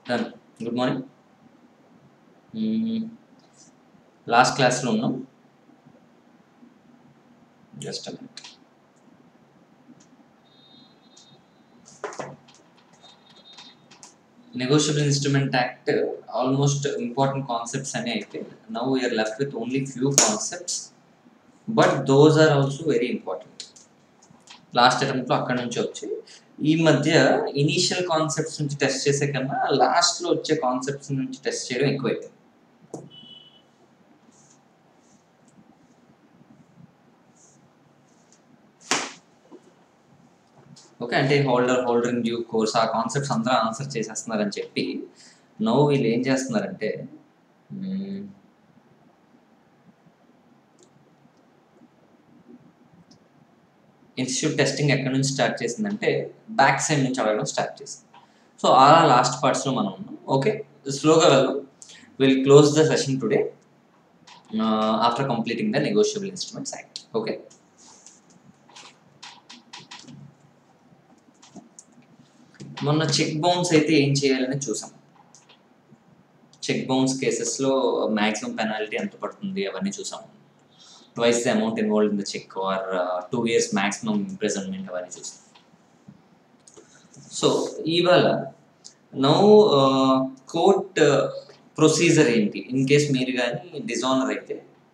Done good morning last క్లాస్లో ఉన్నాం just minute negotiable instrument act almost important concepts అనే అయితే now we are left with only few concepts but those are also very important last అటెంప్ట్లో అక్కడ నుంచి వచ్చి ఈ మధ్య ఇనీషియల్ కాన్సెప్ట్స్ నుంచి టెస్ట్ చేసే కన్నా లాస్ట్లో వచ్చే కాన్సెప్ట్స్ నుంచి టెస్ట్ చేయడం ఎక్కువైంది ఓకే అంటే holder holder in due course ఆ కాన్సెప్ట్స్ అందరూ ఆన్సర్ చేసేస్తున్నారని చెప్పి నో వీళ్ళు ఏం చేస్తున్నారంటే మ్మ్, ఇన్స్టిట్యూట్ టెస్టింగ్ ఎక్కడి నుంచి స్టార్ట్ చేసిందంటే బ్యాక్ సైడ్ నుంచి అడగడం స్టార్ట్ చేసింది సో అలా లాస్ట్ పార్ట్స్లో మనం ఉన్నాం ఓకే స్లోగా వెళ్దాం will close the session today after completing the negotiable instruments act okay మొన్న చెక్ బౌన్స్ అయితే ఏం చేయాలని చూసాం చెక్ బౌన్స్ కేసెస్లో మ్యాక్సిమం పెనాల్టీ ఎంత పడుతుంది అవన్నీ చూసాము twice the amount involve in the cheque or two years maximum imprisonment అవన్నీ చూస్తాం సో ఇవాళ నౌ కోర్ట్ ప్రొసీజర్ ఏంటి ఇన్ కేస్ మీరు కానీ డిజానర్ అయితే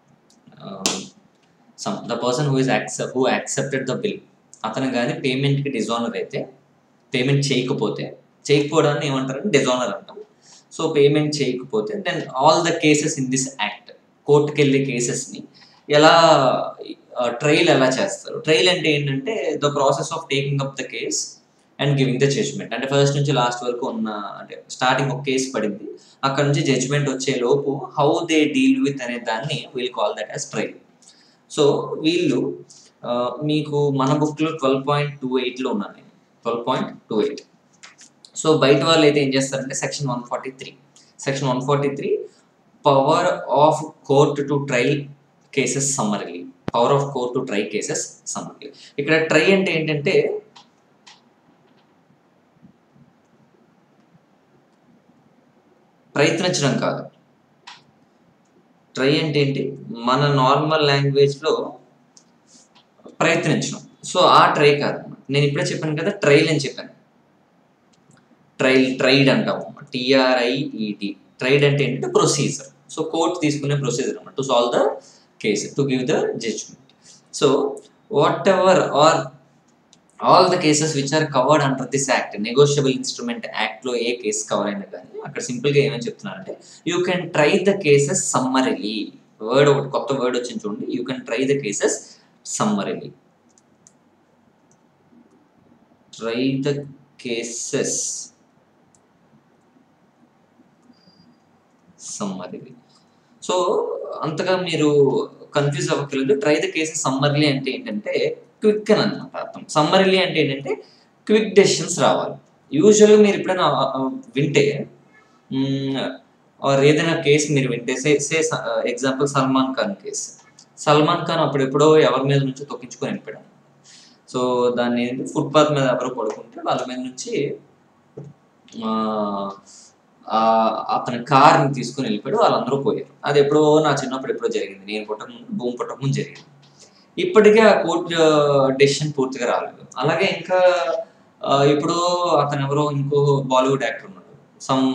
some the person who is accept who accepted the bill అతను కానీ పేమెంట్కి డిజానర్ అయితే పేమెంట్ చేయకపోతే చేయకపోవడాన్ని ఏమంటారంటే డిజానర్ అంటాం సో పేమెంట్ చేయకపోతే then all the cases in this act కోర్టుకి వెళ్ళే కేసెస్ని ఎలా ట్రయల్ ఎలా చేస్తారు ట్రయల్ అంటే ఏంటంటే the process of taking up the case and giving the judgment అంటే ఫస్ట్ నుంచి లాస్ట్ వరకు ఉన్న అంటే స్టార్టింగ్ ఒక కేసు పడింది అక్కడ నుంచి జడ్జ్మెంట్ వచ్చే లోపు హౌ దే డీల్ విత్ అనే దాన్ని we'll call that as trial so వీళ్ళు ఆ, మీకు మన బుక్లో ట్వెల్వ్ పాయింట్ టూ ఎయిట్లో ఉన్నాను నేను twelve point two eight so బయట వాళ్ళు అయితే ఏం చేస్తారంటే section one forty three section one forty three power of court to trial cases summarily power of court to try cases summarily ఇక్కడ ట్రై అంటే ఏంటంటే ప్రయత్నించడం కాదు ట్రై అంటే ఏంటి మన నార్మల్ లాంగ్వేజ్లో ప్రయత్నించడం సో ఆ ట్రై కాదు నేను ఇప్పుడే చెప్పాను కదా ట్రైల్ అని చెప్పాను ట్రైల్ ట్రైడ్ అంటాము టిఆర్ఐఈటి ట్రైడ్ అంటే ఏంటంటే ప్రొసీజర్ సో కోర్ట్ తీసుకునే ప్రొసీజర్ అనమాట to solve the case to give the judgment so whatever are all the cases which are covered under this act negotiable instrument యాక్ట్లో ఏ case cover అయినా కానీ అక్కడ సింపుల్గా ఏమని చెప్తున్నారంటే you can try the cases summarily word ఒకటి కొత్త వర్డ్ వచ్చింది చూడండి you can try the cases summarily try the cases summarily so అంతగా మీరు కన్ఫ్యూజ్ అవ్వకలేదు ట్రై ద కేసెస్ సమ్మర్లీ అంటే ఏంటంటే క్విక్ అని అనమాట అర్థం సమ్మరీలీ అంటే ఏంటంటే క్విక్ డెసిషన్స్ రావాలి యూజువల్గా మీరు ఎప్పుడైనా ఆ, ఆ, వింటే ఆర్ ఏదైనా కేసు మీరు వింటే say say example Salman Khan case Salman Khan అప్పుడు ఎప్పుడో ఎవరి మీద నుంచి తొక్కించుకొని వెళ్ళిపోయాడు సో దాన్ని ఏంటి ఫుట్పాత్ మీద ఎవరో పడుకుంటే వాళ్ళ మీద నుంచి ఆ, ఆ, అతని కార్ని తీసుకుని వెళ్ళిపోయాడు వాళ్ళందరూ పోయారు అది ఎప్పుడో నా చిన్నప్పుడు ఎప్పుడో జరిగింది నేను పుట్టక ముందు భూమి పుట్టక ముందు జరిగింది ఇప్పటికే ఆ కోర్టు డెసిషన్ పూర్తిగా రాలేదు అలాగే ఇంకా ఆ, ఇప్పుడు అతను ఎవరో ఇంకో బాలీవుడ్ యాక్టర్ ఉన్నాడు సమ్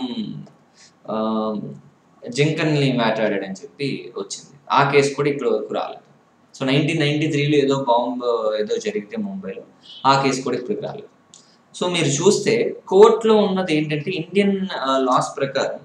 జింకన్ని మాట్లాడాడని చెప్పి వచ్చింది ఆ కేసు కూడా ఇక్కడ వరకు రాలేదు సో నైన్టీన్ నైన్టీ త్రీలో ఏదో బాంబ్ ఏదో జరిగితే ముంబైలో ఆ కేసు కూడా ఇప్పటికి రాలేదు సో మీరు చూస్తే కోర్టులో ఉన్నది ఏంటంటే ఇండియన్ లాస్ ప్రకారం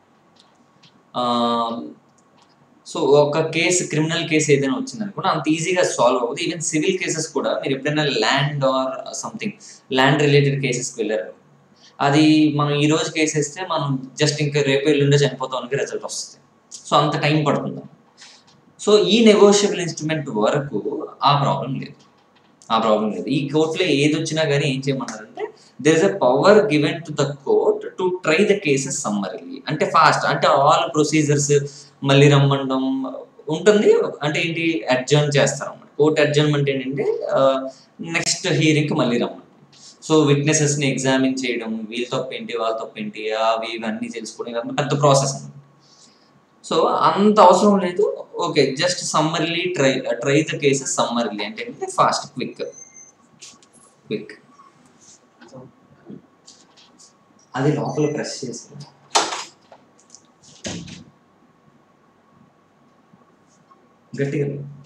సో ఒక కేసు క్రిమినల్ కేసు ఏదైనా వచ్చింది అనుకోండి అంత ఈజీగా సాల్వ్ అవ్వదు ఈవెన్ సివిల్ కేసెస్ కూడా మీరు ఎప్పుడైనా land or something land related కేసెస్కి వెళ్ళారు అది మనం ఈ రోజు కేసు వేస్తే మనం జస్ట్ ఇంకా రేపు ఎల్లుండే చనిపోతాం రిజల్ట్ వస్తుంది సో అంత టైం పడుతుంది సో ఈ నెగోషియబుల్ ఇన్స్ట్రుమెంట్ వరకు ఆ ప్రాబ్లం లేదు ఆ ప్రాబ్లం లేదు ఈ కోర్టులో ఏది వచ్చినా కానీ ఏం చేయమన్నారంటే there is a power given to the court to try the cases summarily అంటే ఫాస్ట్ అంటే ఆల్ ప్రొసీజర్స్ మళ్ళీ రమ్మండం ఉంటుంది అంటే ఏంటి అడ్జర్న్ చేస్తారు అన్నమాట కోర్ట్ అడ్జర్న్మెంట్ ఏంటంటే నెక్స్ట్ హియరింగ్కి మళ్ళీ రమ్మంటాం సో సో విట్నెసెస్ని ఎగ్జామిన్ చేయడం వీళ్ళ తప్పు ఏంటి వాళ్ళ తప్పు ఏంటి అవి ఇవన్నీ తెలుసుకోవడం ఇదంతా పెద్ద ప్రాసెస్ అన్నమాట సో అంత అవసరం లేదు okay just summarily try try the cases summarily అంటే ఫాస్ట్ క్విక్ క్విక్ అది లోపల ప్రెస్ చేసి గట్టిగా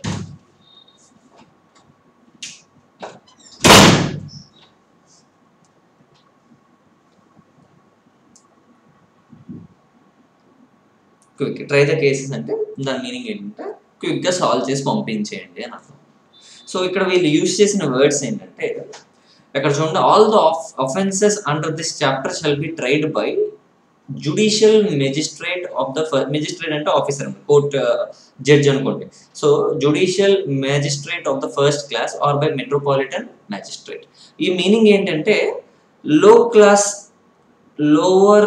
క్విక్ ట్రై ద కేసెస్ అంటే దాని మీనింగ్ ఏంటంటే క్విక్గా సాల్వ్ చేసి పంపించేయండి అని అర్థం సో ఇక్కడ వీళ్ళు యూజ్ చేసిన వర్డ్స్ ఏంటంటే ఇక్కడ చూడండి all the offences under this chapter shall be tried by judicial magistrate of the magistrate అంటే ఆఫీసర్ కోర్ట్ జడ్జ్ అనుకోండి so judicial magistrate of the first class or by metropolitan magistrate ఈ meaning ఏంటంటే low class lower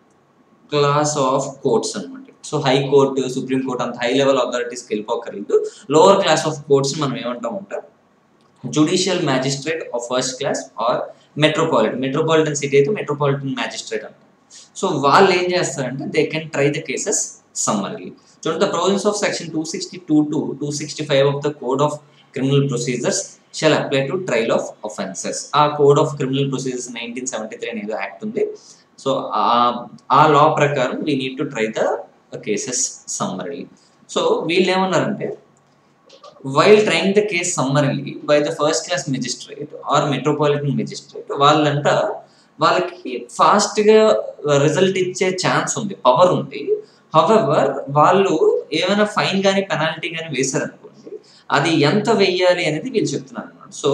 class of courts అనమాట so high court supreme court అంత high level అథారిటీస్కి వెళ్ళిపోకర్లేదు lower class of courts మనం ఏమంటాం ఉంటాం judicial magistrate of first class or metropolitan metropolitan city అయితే మెట్రోపాలిటన్ మ్యాజిస్ట్రేట్ అంటాం సో వాళ్ళు ఏం చేస్తారంటే they can try the cases summarily చూడండి the provisions of section two sixty two to two sixty five of the code of criminal procedures shall apply to trial of offences ఆ code of criminal procedures nineteen seventy three అనేది act ఉంది so ఆ law ప్రకారం we need to try the cases summarily so వీళ్ళు ఏమన్నారంటే while trying the case summarily by the first class magistrate or metropolitan magistrate వాళ్ళంట వాళ్ళకి ఫాస్ట్గా result ఇచ్చే ఛాన్స్ ఉంది పవర్ ఉంది హవెవర్ వాళ్ళు ఏమైనా ఫైన్ కానీ పెనాల్టీ కానీ వేశారనుకోండి అది ఎంత వెయ్యాలి అనేది వీళ్ళు చెప్తున్నారు అనమాట సో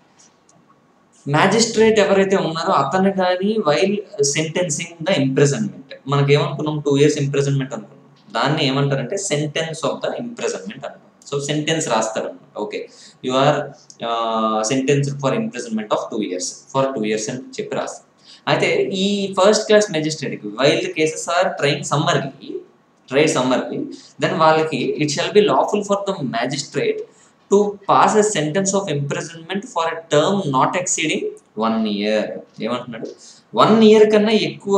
మ్యాజిస్ట్రేట్ ఎవరైతే ఉన్నారో అతను కానీ వైల్ సెంటెన్సింగ్ ద ఇంప్రెజన్మెంట్ మనకి ఏమనుకున్నాం టూ ఇయర్స్ ఇంప్రెజన్మెంట్ అనుకున్నాం దాన్ని ఏమంటారంటే సెంటెన్స్ ఆఫ్ ద ఇంప్రెజన్మెంట్ అంటాం సో సెంటెన్స్ రాస్తారనమాట okay you are sentence for imprisonment of two years for two years అని చెప్పి రాస్తారు అయితే ఈ ఫస్ట్ క్లాస్ మెజిస్ట్రేట్కి while cases are train summarily try summarily then వాళ్ళకి it shall be lawful for the magistrate to pass a sentence of imprisonment for a term not exceeding one year ఏమంటున్నాడు one year కన్నా ఎక్కువ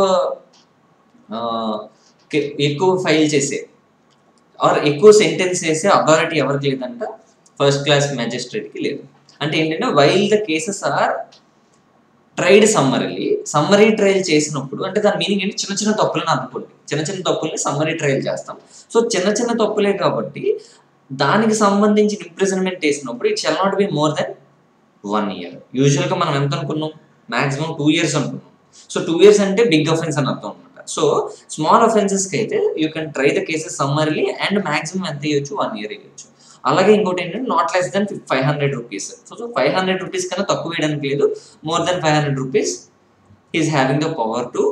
ఎక్కువ file చేసే are ఎక్కువ sentence చేసే authority ఎవరికి లేదంట ఫస్ట్ క్లాస్ మ్యాజిస్ట్రేట్కి లేదు అంటే ఏంటంటే while the cases are tried summarily summary trial చేసినప్పుడు అంటే దాని మీనింగ్ ఏంటి చిన్న చిన్న తప్పులను అనుకోండి చిన్న చిన్న తప్పుల్ని సమ్మరీ ట్రయల్ చేస్తాం సో చిన్న చిన్న తప్పులే కాబట్టి దానికి సంబంధించిన ఇంప్రిజన్మెంట్ వేసినప్పుడు it shall not be more than one year యూజువల్గా మనం ఎంత అనుకున్నాం మాక్సిమం టూ ఇయర్స్ అనుకున్నాం సో టూ ఇయర్స్ అంటే బిగ్ అఫెన్స్ అని అర్థం అనమాట సో స్మాల్ అఫెన్సెస్కి అయితే you can try the cases summarily and maximum ఎంత ఇవ్వచ్చు వన్ ఇయర్ ఇవ్వచ్చు అలాగే ఇంకోటి ఏంటంటే not less than five hundred rupees so so five hundred rupees కన్నా తక్కువ వేయడానికి లేదు more than five hundred rupees is having the power to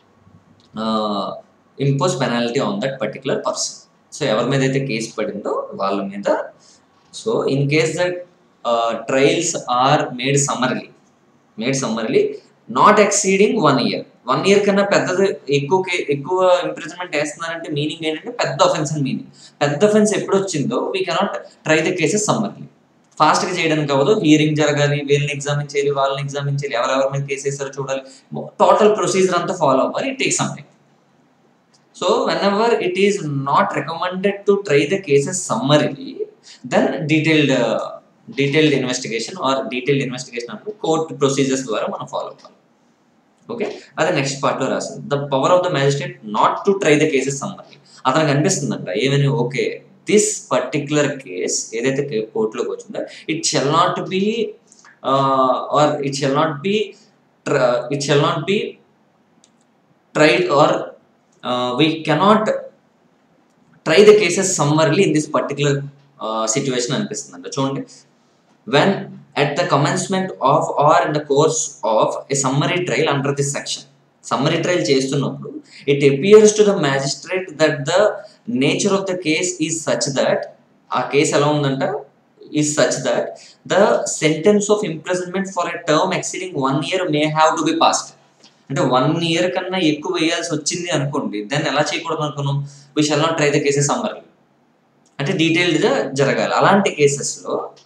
impose penalty on that particular person so ఎవరి మీద అయితే కేసు పడిందో వాళ్ళ మీద so in case that trials are made summarily made summarily not exceeding one year one year కన్నా పెద్దది ఎక్కువ ఎక్కువ ఇంప్రిజన్మెంట్ వేస్తున్నారంటే మీనింగ్ ఏంటంటే పెద్ద అఫెన్స్ అని మీనింగ్ పెద్ద అఫెన్స్ ఎప్పుడు వచ్చిందో we cannot try the cases summarily ఫాస్ట్గా చేయడానికి అవ్వదు హియరింగ్ జరగాలి వీళ్ళని ఎగ్జామిన్ చేయాలి వాళ్ళని ఎగ్జామిన్ చేయాలి ఎవరెవరి మీద కేసు వేస్తారో చూడాలి టోటల్ ప్రొసీజర్ అంతా ఫాలో అవ్వాలి it take something so whenever it is not recommended to try the cases summarily then detailed detailed investigation or detailed investigation అంటే కోర్ట్ ప్రొసీజర్స్ ద్వారా మనం ఫాలో అవ్వాలి ఓకే అదే నెక్స్ట్ పార్ట్లో రాసింది the power of the magistrate not to try the cases summarily అతనికి అనిపిస్తుందంట ఏమని ఓకే దిస్ పర్టిక్యులర్ కేస్ ఏదైతే కోర్టులోకి వచ్చిందో it shall not be or it shall not be it shall not be tried or we cannot try the cases summarily in this particular situation అనిపిస్తుందంట చూడండి when at the commencement of or in the course of a summary trial under this section summary trial చేస్తున్నప్పుడు it appears to the magistrate that the nature of the case is such that ఆ case ఎలా ఉందంట is such that the sentence of imprisonment for a term exceeding one year may have to be passed అంటే one year కన్నా ఎక్కువ వేయాల్సి వచ్చింది అనుకోండి దాన్ని ఎలా చేయకూడదు అనుకున్నాం we shall not try the cases summarily అంటే డీటెయిల్డ్గా జరగాలి అలాంటి కేసెస్లో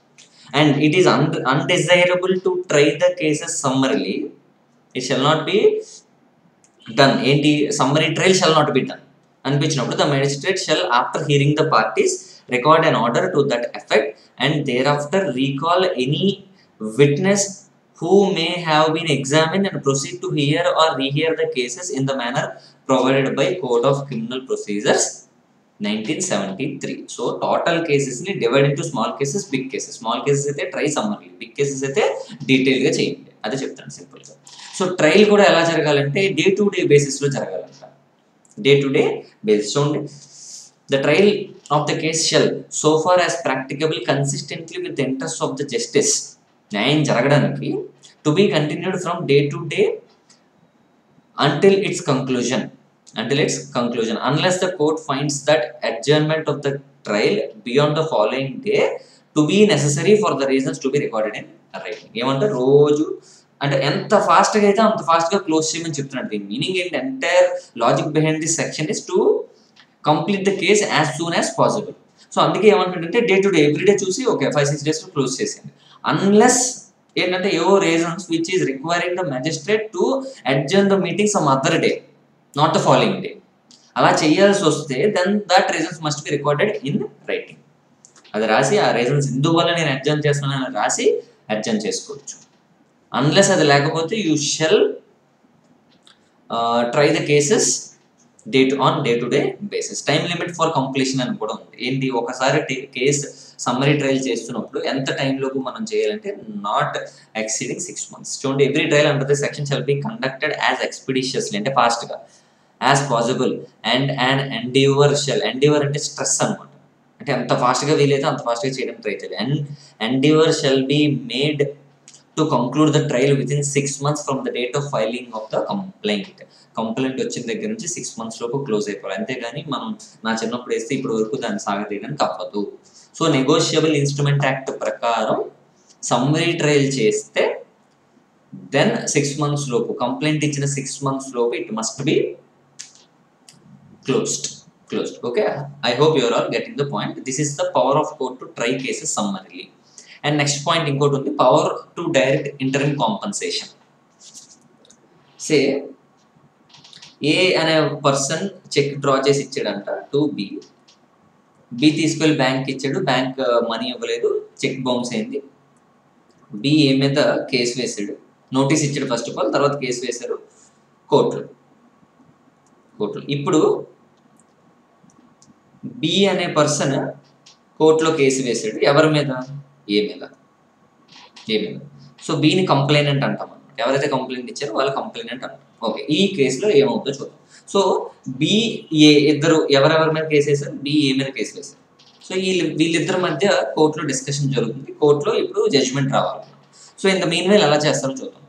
and it is an undesirable to try the cases summarily it shall not be done ఏంటి summary trial shall not be done అనిపించినప్పుడు the magistrate shall after hearing the parties record an order to that effect and thereafter recall any witness who may have been examined and proceed to hear or rehear the cases in the manner provided by Code of Criminal Procedures 1973. So total కేసెస్ని divide into small cases big cases small cases అయితే try summarily big cases అయితే డీటెయిల్గా చేయండి అదే చెప్తాను సింపుల్గా so trial కూడా ఎలా జరగాలంటే డే టు డే బేసిస్లో జరగాలంట డే టు డే బేసిస్ చూడండి the trial of the case shall so far as practicable consistently with interest of the justice న్యాయం జరగడానికి to be continued from day to day until its conclusion until its conclusion unless the court finds that adjournment of the trial beyond the following day to be necessary for the reasons to be recorded in writing ఏమంటే రోజు అంటే ఎంత ఫాస్ట్గా అయితే అంత ఫాస్ట్గా close చేయమని చెప్తున్నాడు దీని మీనింగ్ ఏంటి entire logic behind this section is to complete the case as soon as possible so అందుకే ఏమంటుంటే డే టు డే ఎవ్రీడే చూసి ఓకే ఫైవ్ సిక్స్ డేస్లో క్లోజ్ చేసింది అన్లెస్ ఏంటంటే ఏవో reasons which is requiring the magistrate to adjourn the meeting some other day not the following day అలా చేయాల్సి వస్తే then that reasons must be recorded in writing అది రాసి ఆ రీజన్స్ ఇందువల్ల నేను అడ్జర్న్ చేస్తున్నానని రాసి అడ్జర్న్ చేసుకోవచ్చు అన్లెస్ అది లేకపోతే you shall try the cases date on day to day basis time limit for completion అని కూడా ఉంది ఏంటి ఒకసారి కేసు సమ్మరీ ట్రయల్ చేస్తున్నప్పుడు ఎంత టైంలోపు మనం చేయాలంటే నాట్ ఎక్సీడింగ్ సిక్స్ మంత్స్ చూడండి every trial under the section shall be conducted as expeditiously అంటే ఫాస్ట్గా as possible and and endeavour shall endeavour అంటే స్ట్రెస్ అనమాట అంటే ఎంత ఫాస్ట్గా వీలైతే అంత ఫాస్ట్గా చేయడం ట్రై చేయాలి and endeavour shall be made to conclude the trial within six months from the date of filing of the complaint complaint వచ్చిన దగ్గర నుంచి సిక్స్ మంత్స్ లోపు క్లోజ్ అయిపోవాలి అంతేగాని మనం నా చిన్నప్పుడు వేస్తే ఇప్పుడు వరకు దాన్ని సాగతీయడానికి అవ్వదు సో నెగోషియబుల్ ఇన్స్ట్రుమెంట్ యాక్ట్ ప్రకారం సమ్మరీ ట్రయల్ చేస్తే దెన్ సిక్స్ మంత్స్ లోపు కంప్లైంట్ ఇచ్చిన సిక్స్ మంత్స్ లోపు it must be closed closed okay I hope you're all getting the point this is the power of court to try cases summarily and next point ఇంకోటి ఉంది power to direct interim compensation say A అనే person cheque draw చేసి ఇచ్చాడంట to B B తీసుకెళ్ళి bank ఇచ్చాడు bank money ఇవ్వలేదు cheque bounce అయింది B A మీద కేసు వేసాడు నోటీస్ ఇచ్చాడు ఫస్ట్ ఆఫ్ ఆల్ తర్వాత కేసు వేశారు కోర్టులో కోర్టులో ఇప్పుడు బి అనే పర్సన్ కోర్టులో కేసు వేసాడు ఎవరి మీద ఏ మీద ఏ మీద సో బీని కంప్లైనెంట్ అంటాం అనమాట ఎవరైతే కంప్లైంట్ ఇచ్చారో వాళ్ళు కంప్లైనెంట్ అంటాం ఓకే ఈ కేసులో ఏమవుతుందో చూద్దాం సో బి ఏ ఇద్దరు ఎవరెవరి మీద కేసు వేశారు బి ఏ మీద కేసు వేశారు సో వీళ్ళు వీళ్ళిద్దరి మధ్య కోర్టులో డిస్కషన్ జరుగుతుంది కోర్టులో ఇప్పుడు జడ్జ్మెంట్ రావాలి సో ఇంత మీన్ వేలు ఎలా చేస్తారో చూద్దాం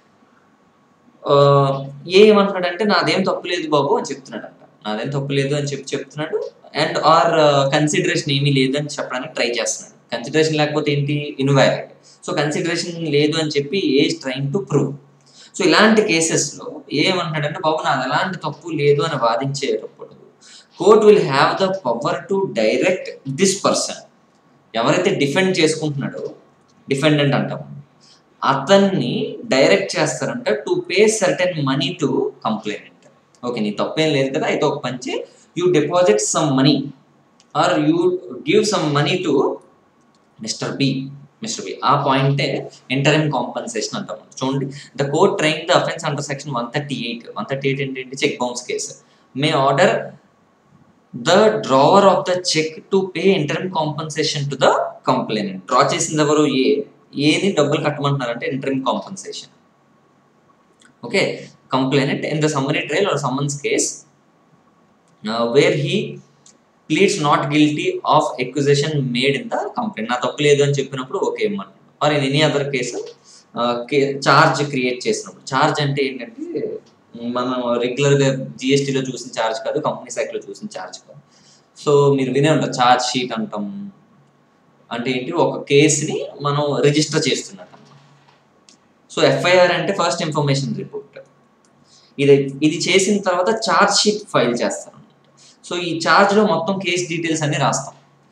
ఏ ఏమంటున్నాడంటే నాదేం తప్పు లేదు బాబు అని చెప్తున్నాడంట నాదేం తప్పు లేదు అని చెప్పి చెప్తున్నాడు అండ్ ఆర్ కన్సిడరేషన్ ఏమీ లేదు అని చెప్పడానికి ట్రై చేస్తున్నాడు కన్సిడరేషన్ లేకపోతే ఏంటి ఇన్వాలిడ్ సో కన్సిడరేషన్ లేదు అని చెప్పి A trying to prove so ఇలాంటి కేసెస్లో ఏమంటున్నాడంటే బాబు నాది ఎలాంటి తప్పు లేదు అని వాదించేటప్పుడు court will have the power to direct this person ఎవరైతే డిఫెండ్ చేసుకుంటున్నాడో డిఫెండెంట్ అంటాం అతన్ని డైరెక్ట్ చేస్తారంట to pay certain money to complaint okay నీ తప్పేం లేదు కదా అయితే ఒక పంచి you deposit some money or you give some money to mister B mister B ఆ పాయింటే ఇంటర్మ్ కాంపన్సేషన్ అంటాం చూడండి the court trying the offence under section one thirty eight one thirty eight ఏంటంటే cheque bounce case may order the drawer of the cheque to pay interim compensation to the complainant draw చేసింది ఎవరు A ఏది డబ్బులు కట్టమంటున్నారంటే interim compensation okay complainant in the summary trial or summons case where he pleads not guilty of accusation made in the complaint నా తప్పు లేదు అని చెప్పినప్పుడు ఓకే ఇవ్వమంటారు or in any other case charge create చేసినప్పుడు చార్జ్ అంటే ఏంటంటే మనం రెగ్యులర్గా జిఎస్టీలో చూసిన ఛార్జ్ కాదు కంపెనీ సైట్లో చూసిన ఛార్జ్ కాదు సో మీరు వినే ఉంటారు ఛార్జ్ షీట్ అంటాం అంటే ఏంటి ఒక కేసుని మనం రిజిస్టర్ చేస్తున్నట్టు సో ఎఫ్ఐఆర్ అంటే ఫస్ట్ ఇన్ఫర్మేషన్ రిపోర్ట్ ఇది ఇది చేసిన తర్వాత ఛార్జ్ షీట్ ఫైల్ చేస్తారు సో ఈ ఛార్జ్లో మొత్తం కేస్ డీటెయిల్స్ అన్ని రాస్తాం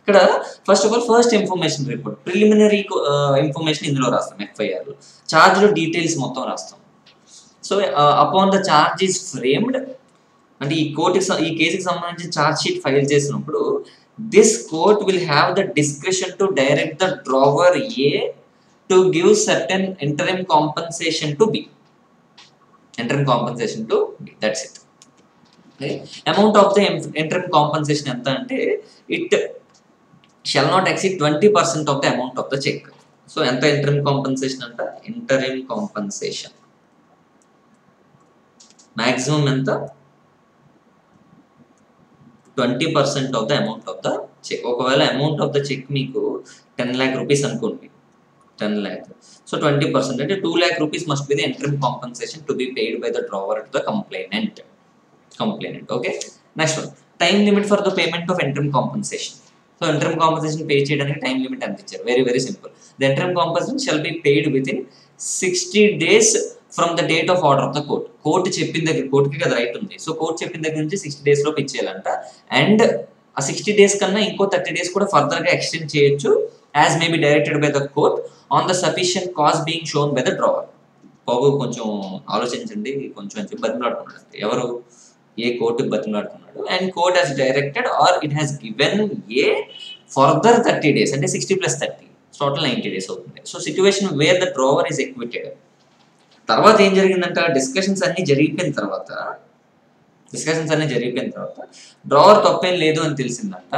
ఇక్కడ first of all first information report preliminary information ఇందులో రాస్తాం ఎఫ్ఐఆర్ ఛార్జ్లో డీటెయిల్స్ మొత్తం రాస్తాం so upon the charge is framed అంటే ఈ కోర్టుకి ఈ కేసుకి సంబంధించి ఛార్జ్ షీట్ ఫైల్ చేసినప్పుడు this court will have the description to direct the drawer A to give certain interim compensation to B interim compensation to B that's it amount of the interim compensation ఎంత అంటే it shall not exceed twenty percent of the amount of the cheque so ఎంత interim compensation అంట interim compensation maximum ఎంత twenty percent of the amount of the cheque ఒకవేళ amount of the cheque మీకు ten lakh rupees అనుకోండి ten lakh so twenty percent అంటే two lakh rupees must be the interim compensation to be paid by the drawer to the complainant complainant okay next one time limit for the payment of interim compensation so interim compensation pay చేయడానికి time limit ఎంత ఇచ్చారు very very simple the interim compensation shall be paid within sixty days from the date of order of the court court చెప్పిన దగ్గర కోర్టుకి కదా right ఉంది so court చెప్పిన దగ్గర నుంచి సిక్స్టీ డేస్ లోపు ఇచ్చేయాలంట అండ్ ఆ సిక్స్టీ డేస్ కన్నా ఇంకో థర్టీ డేస్ కూడా ఫర్దర్ గా ఎక్స్టెండ్ చేయొచ్చు as may be directed by the court on the sufficient cause being shown by the drawer బాబు కొంచెం ఆలోచించండి కొంచెం అని చెప్పి బతిమలాడుకున్నాడు ఎవరు ఏ కోర్టుకి బతిమలాడుకున్నాడు and court has directed or it has given a further thirty days అంటే sixty plus thirty total ninety days అవుతుంది so situation where the drawer is acquitted తర్వాత ఏం జరిగిందంట డిస్కషన్స్ అన్ని జరిగిపోయిన తర్వాత డిస్కషన్స్ అన్ని జరిగిపోయిన తర్వాత డ్రావర్ తప్పేం లేదు అని తెలిసిందంట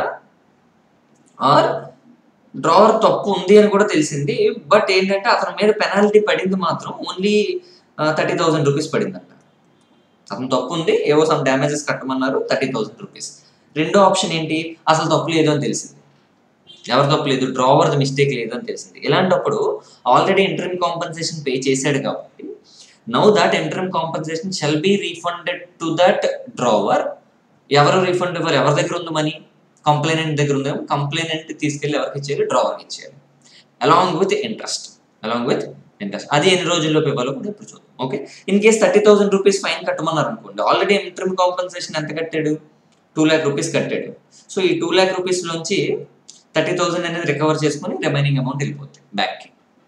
ఆర్ డ్రావర్ తప్పు ఉంది అని కూడా తెలిసింది బట్ ఏంటంటే అతని మీద పెనాల్టీ పడింది మాత్రం ఓన్లీ థర్టీ థౌసండ్ రూపీస్ పడిందంట అతను తప్పు ఉంది ఏవో సమ్ డ్యామేజెస్ కట్టమన్నారు థర్టీ థౌసండ్ రూపీస్ రెండో ఆప్షన్ ఏంటి అసలు తప్పు లేదు అని తెలిసింది ఎవరు తప్పు లేదు డ్రావర్ మిస్టేక్ లేదు అని తెలిసింది ఇలాంటప్పుడు ఆల్రెడీ ఇంటర్మ్ కాంపన్సేషన్ పే చేశాడు కాబట్టి now that interim compensation shall be refunded to that drawer ఎవరు రీఫండ్ ఇవ్వరు ఎవరి దగ్గర ఉంది మనీ కంప్లైనెంట్ దగ్గర ఉంది కంప్లైనెంట్ తీసుకెళ్ళి ఎవరికి ఇచ్చేయాలి డ్రావర్కి ఇచ్చేయాలి along with interest along with interest అది ఎన్ని రోజుల్లో ఇవ్వాలో కూడా ఇప్పుడు చూద్దాం okay in case thirty thousand rupees fine కట్టమన్నారు అనుకోండి ఆల్రెడీ ఇంటర్మ్ కాంపన్సేషన్ ఎంత కట్టాడు టూ ల్యాక్ రూపీస్ కట్టాడు సో ఈ టూ ల్యాక్ రూపీస్ నుంచి థర్టీ థౌసండ్ అనేది రికవర్ చేసుకొని రిమైనింగ్ అమౌంట్ వెళ్ళిపోతుంది బ్యాక్కి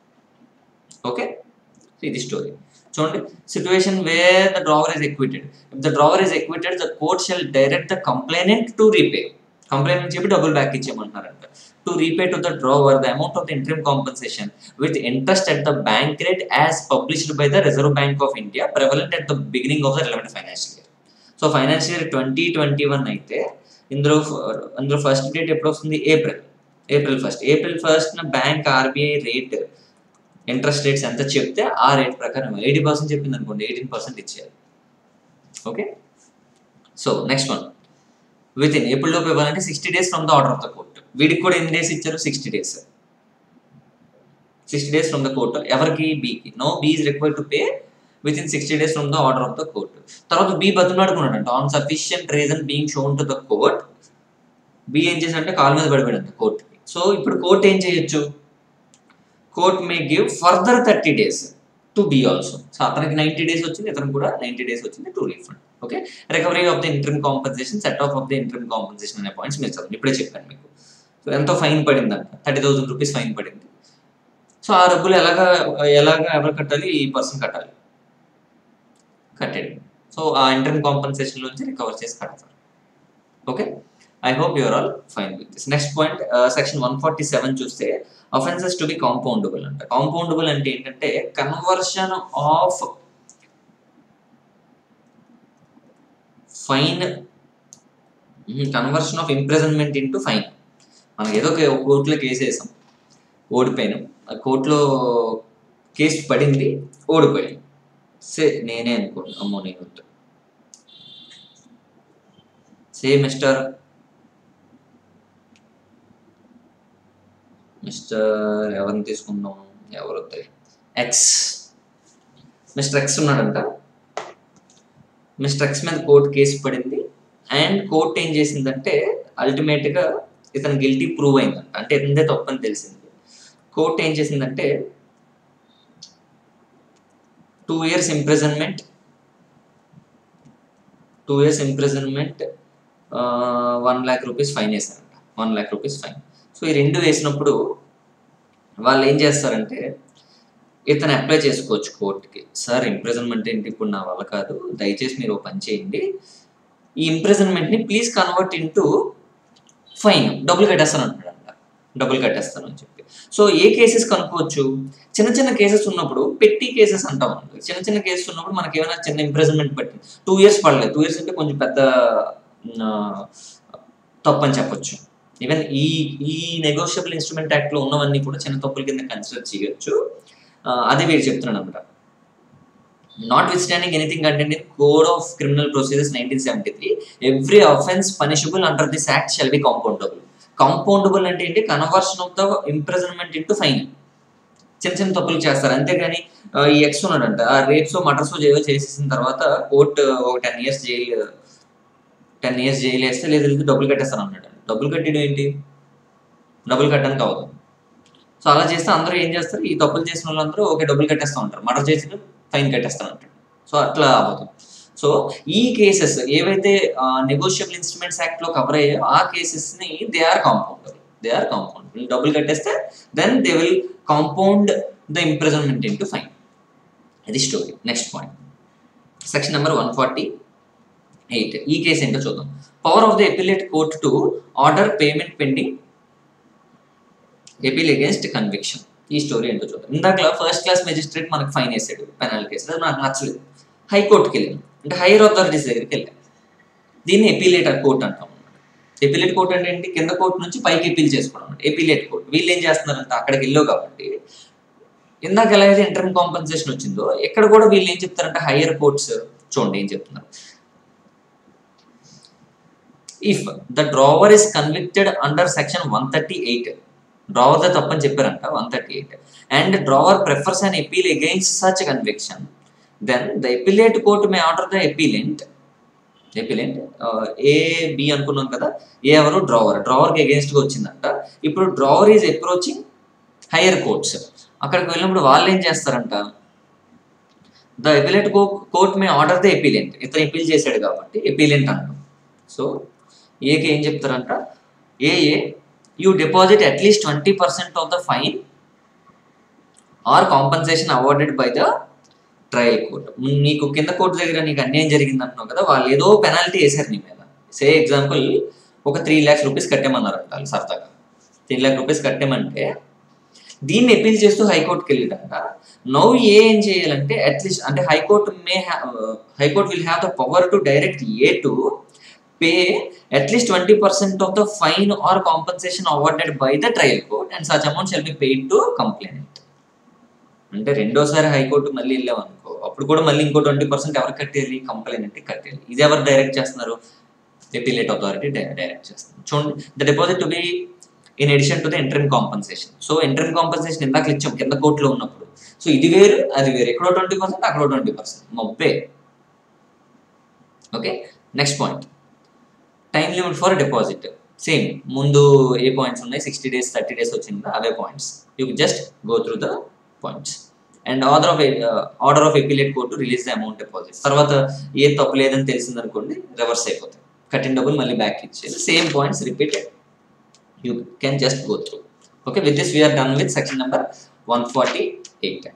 ఓకే ఇది స్టోరీ చూడండి situation where the drawer is acquitted if the drawer is acquitted the court shall direct the complainant to repay complainant చెప్పి డబుల్ బ్యాక్ ఇచ్చేయమంటున్నారంట to repay to the drawer the amount of the interim compensation with interest at the bank rate as published by the reserve bank of India prevalent at the beginning of the relevant financial year so financial year twenty twenty one అయితే ఇందులో అందులో first date ఎప్పుడు వస్తుంది April April first April first bank RBI rate interest rates ఎంత చెప్తే ఆ rate ప్రకారం eighty percent చెప్పింది అనుకోండి ఎయిటీన్ పర్సెంట్ ఇచ్చేయాలి okay so next one within ఎప్పుడు లోపు ఇవ్వాలంటే sixty days from the order of the court వీడికి కూడా ఎన్ని డేస్ ఇచ్చారు sixty days sixty days from the court ఎవరికి బీకి no B is required to pay within sixty days from the order of the court తర్వాత B బతులాడుకున్నాడంట on sufficient reason being shown to the court B ఏం చేశాడంటే కాలు మీద పడిపోయాడంట కోర్టుకి so ఇప్పుడు కోర్ట్ ఏం చేయొచ్చు court may give further thirty days to B also so అతనికి నైంటీ డేస్ వచ్చింది ఇతనికి కూడా నైంటీ డేస్ వచ్చింది to refund okay recovery of the interim compensation set off of the interim compensation అనే పాయింట్స్ మీరు చదవండి ఇప్పుడే చెప్పాను మీకు సో ఎంతో ఫైన్ పడిందంట థర్టీ థౌసండ్ రూపీస్ ఫైన్ పడింది సో ఆ డబ్బులు ఎలాగా ఎలాగా ఎవరు కట్టాలి ఈ పర్సన్ కట్టాలి కట్టాడు సో ఆ ఇంటర్మ్ కాంపన్సేషన్ నుంచి రికవర్ చేసి కడతారు okay I hope you're all fine with this next point section one forty seven చూస్తే అఫెన్సెస్ టు బి కాంపౌండబుల్ అంట కాంపౌండబుల్ అంటే ఏంటంటే conversion of fine conversion of imprisonment into fine మనకి ఏదో ఒక కోర్టులో కేసు వేసాం ఓడిపోయాను ఆ కోర్టులో కేసు పడింది ఓడిపోయాను సే నేనే అనుకోండి అమ్మో నేను వద్దు సే మిస్టర్ మిస్టర్ ఎవరిని తీసుకుందాం ఎవరు వద్దాయి ఎక్స్ మిస్టర్ ఎక్స్ ఉన్నాడంట మిస్టర్ ఎక్స్ మీద కోర్టు కేసు పడింది అండ్ కోర్టు ఏం చేసిందంటే అల్టిమేట్గా ఇతను గిల్టీ ప్రూవ్ అయిందంట అంటే ఇతందే తప్పని తెలిసింది కోర్టు ఏం చేసిందంటే two years imprisonment two years imprisonment one lakh rupees fine వేసారంట one lakh rupees fine so ఈ రెండు వేసినప్పుడు వాళ్ళు ఏం చేస్తారంటే ఇతను అప్లై చేసుకోవచ్చు కోర్టుకి సార్ ఇంప్రెజన్మెంట్ ఏంటి ఇప్పుడు నా వల్ల కాదు దయచేసి మీరు ఓ పని చేయండి ఈ ఇంప్రెజన్మెంట్ని ప్లీజ్ కన్వర్ట్ ఇంటూ ఫైన్ డబ్బులు కట్టేస్తాను అంటాడంట డబ్బులు కట్టేస్తాను అని చెప్పి సో ఏ కేసెస్ కనుక్కోవచ్చు చిన్న చిన్న కేసెస్ ఉన్నప్పుడు పెట్టి కేసెస్ అంటాం చిన్న చిన్న కేసెస్ ఉన్నప్పుడు మనకి ఏమైనా చిన్న ఇంప్రెజన్మెంట్ పట్టింది టూ ఇయర్స్ పడలేదు టూ ఇయర్స్ అంటే కొంచెం పెద్ద తప్పు అని చెప్పొచ్చు ఈవెన్ ఈ ఈ నెగోషియబుల్ ఇన్స్ట్రుమెంట్ యాక్ట్లో ఉన్నవన్నీ కూడా చిన్న తప్పుల కింద కన్సిడర్ చేయొచ్చు అదే వీరు చెప్తున్నాను అనమాట notwithstanding anything contained in code of criminal procedures nineteen seventy three every offence punishable under this act shall be compoundable compoundable అంటే ఏంటి conversion of the imprisonment into fine చిన్న చిన్న తప్పులు చేస్తారు అంతేగాని ఈ ఎక్స్ ఉన్నాడంట ఆ రేప్స్ మటర్స్ ఏవో చేసేసిన తర్వాత కోర్టు ఒక ten years jail ten years jail వేస్తే లేదు లేదు డబ్బులు కట్టేస్తాను అన్నాడు డబ్బులు కట్టడం ఏంటి డబ్బులు కట్టడానికి అవ్వదు సో అలా చేస్తే అందరూ ఏం చేస్తారు ఈ తప్పులు చేసిన వాళ్ళందరూ ఓకే డబ్బులు కట్టేస్తూ ఉంటారు మర్డర్ చేసిన ఫైన్ కట్టేస్తాను అంటాడు సో అట్లా అవ్వదు సో ఈ కేసెస్ ఏవైతే నెగోషియబుల్ ఇన్స్ట్రుమెంట్స్ యాక్ట్ లో కవర్ అయ్యాయో ఆ కేసెస్ ని they are compound they are compound వీళ్ళు డబ్బులు కట్టేస్తే then they will compound the imprisonment into fine అది story next point section number one forty eight ఈ కేసు ఏంటో చూద్దాం power of the appellate court to order payment pending appeal against conviction ఈ story ఏంటో చూద్దాం ఇందాక first class magistrate మనకు fine వేసాడు పెనాల్ కేసు అది నాకు నచ్చలేదు హైకోర్టుకి వెళ్ళాను అంటే హైయర్ అథారిటీస్ దగ్గరికి వెళ్ళాను దీన్ని ఎపిలేట్ కోర్ట్ అంటాం ఎపిలేట్ కోర్ట్ అంటే ఏంటి కింద కోర్టు నుంచి పైకి ఎపీల్ చేసుకోవడం ఎపిలేట్ కోర్ట్ వీళ్ళు ఏం చేస్తున్నారంటే అక్కడికి వెళ్ళావు కాబట్టి ఇందాక ఎలా అయితే ఇంటర్మ్ కాంపన్సేషన్ వచ్చిందో ఇక్కడ కూడా వీళ్ళు ఏం చెప్తారంటే హయ్యర్ కోర్ట్స్ చూడండి ఏం చెప్తున్నారు if the drawer is convicted under section one thirty eight drawer the తప్పని చెప్పారంట one thirty eight and drawer prefers an appeal against such conviction then the appellate court may order the appellant appellant A B అనుకున్నాం కదా A ఎవరు drawer డ్రావర్కి అగేన్స్ట్గా వచ్చిందంట ఇప్పుడు drawer is approaching higher courts అక్కడికి వెళ్ళినప్పుడు వాళ్ళు ఏం చేస్తారంట the appellate court may order the appellant ఇతను ఎపీల్ చేశాడు కాబట్టి ఎపిలెంట్ అంటాం సో ఏకి ఏం చెప్తారంట A A you deposit at least twenty percent of the fine or compensation awarded by the trial court నీకు కింద కోర్టు దగ్గర నీకు అన్యాయం జరిగింది అంటున్నావు కదా వాళ్ళు ఏదో పెనాల్టీ వేశారు నీ మీద సే ఎగ్జాంపుల్ ఒక త్రీ ల్యాక్స్ రూపీస్ కట్టేమన్నారు వాళ్ళు సరదాగా త్రీ ల్యాక్ రూపీస్ కట్టేమంటే దీన్ని అపీల్ చేస్తూ హైకోర్టుకి వెళ్ళిందంట నౌ ఏం చేయాలంటే అట్లీస్ట్ అంటే high court may high court will have the power to direct A to pay at least twenty percent of the fine or compensation awarded by the trial court and such amount shall be paid to complainant అంటే రెండోసారి high court మళ్ళీ వెళ్ళాం అనుకో అప్పుడు కూడా మళ్ళీ ఇంకో twenty percent ఎవరు కట్టేయాలి కంప్లైంట్ కట్టేయాలి ఇది ఎవరు డైరెక్ట్ చేస్తున్నారు ఎపిలేట్ అథారిటీ డైరెక్ట్ చేస్తున్నారు చూడండి the deposit to be in addition to the interim compensation so interim compensation ఇందాక ఇచ్చాం కింద కోర్టులో ఉన్నప్పుడు సో ఇది వేరు అది వేరు ఎక్కడో ట్వంటీ పర్సెంట్ అక్కడో twenty percent maybe okay next point time limit for deposit same ముందు ఏ పాయింట్స్ ఉన్నాయి సిక్స్టీ డేస్ థర్టీ డేస్ వచ్చింది అవే points you just go through the points and order of order of appellate court release the amount deposit తర్వాత ఏ తప్పు లేదని తెలిసింది అనుకోండి రివర్స్ అయిపోతుంది కట్టిన డబ్బులు మళ్ళీ బ్యాక్ ఇచ్చేది same points repeated you can just go through okay with this we're done with section number one forty eight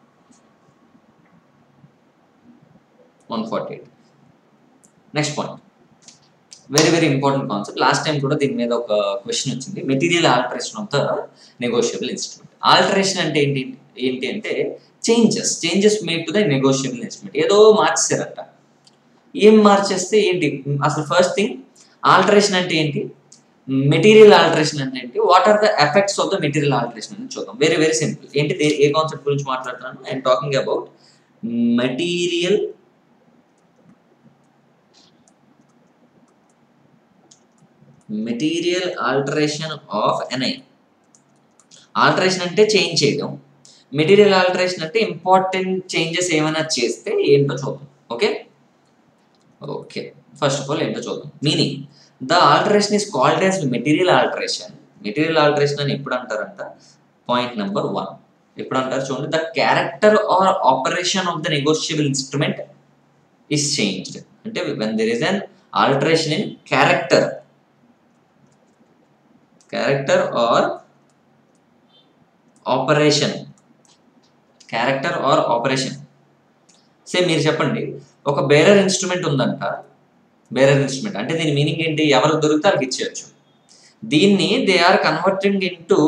one forty eight next point very very important concept last time కూడా దీని మీద ఒక question వచ్చింది material alteration of the negotiable instrument alteration అంటే ఏంటి ఏంటి అంటే changes changes made to the negotiable instrument ఏదో మార్చేసారంట ఏం మార్చేస్తే ఏంటి అసలు ఫస్ట్ థింగ్ ఆల్టరేషన్ అంటే ఏంటి మెటీరియల్ ఆల్టరేషన్ అంటే ఏంటి what are the effects of the material alteration అని చూద్దాం వెరీ వెరీ సింపుల్ ఏంటి ఏ కాన్సెప్ట్ గురించి మాట్లాడుతున్నాను I'm talking about material material alteration of NI alteration అంటే చేంజ్ చేయడం మెటీరియల్ ఆల్టరేషన్ అంటే ఇంపార్టెంట్ చేంజెస్ ఏమైనా చేస్తే ఏంటో చూద్దాం okay okay first of all ఏంటో చూద్దాం meaning the alteration is called as material alteration material alteration అని ఎప్పుడు అంటారంట పాయింట్ నెంబర్ వన్ ఎప్పుడు అంటారు చూడండి the character or operation of the negotiable instrument is changed అంటే when there is an alteration in character character or operation character or operation same మీరు చెప్పండి ఒక బేరర్ ఇన్స్ట్రుమెంట్ ఉందంట బేరర్ ఇన్స్ట్రుమెంట్ అంటే దీని మీనింగ్ ఏంటి ఎవరికి దొరికితే వాళ్ళకి ఇచ్చేయచ్చు దీన్ని they are converting into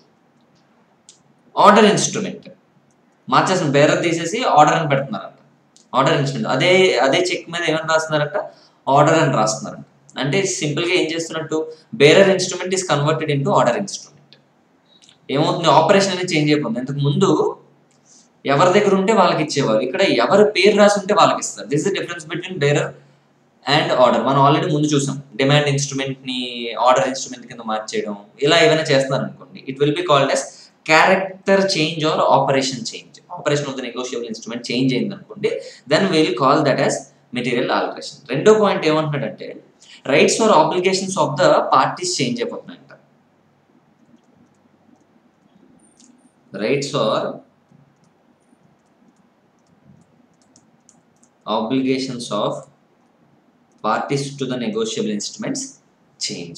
order instrument మార్చేసిన బేరర్ తీసేసి ఆర్డర్ అని పెడుతున్నారంట ఆర్డర్ ఇన్స్ట్రుమెంట్ అదే అదే చెక్ మీద ఏమని రాస్తున్నారంట ఆర్డర్ అని రాస్తున్నారంట అంటే సింపుల్గా ఏం చేస్తున్నట్టు bearer instrument is converted into order instrument ఏమవుతుంది ఆపరేషన్ అనేది చేంజ్ అయిపోతుంది ఇంతకు ముందు ఎవరి దగ్గర ఉంటే వాళ్ళకి ఇచ్చేవారు ఇక్కడ ఎవరి పేరు రాసి ఉంటే వాళ్ళకి ఇస్తారు this is difference between bearer and order మనం ఆల్రెడీ ముందు చూసాం డిమాండ్ ఇన్స్ట్రుమెంట్ ని ఆర్డర్ ఇన్స్ట్రుమెంట్ కింద మార్చేయడం ఇలా ఏమైనా చేస్తున్నారు అనుకోండి it will be called as character change or operation change operation of the negotiable instrument change అయింది అనుకోండి then will call that as material alteration రెండో పాయింట్ ఏమంటున్నాడంటే rights or obligations of the parties change అయిపోతున్నాయంట rights or obligations of parties to the negotiable instruments change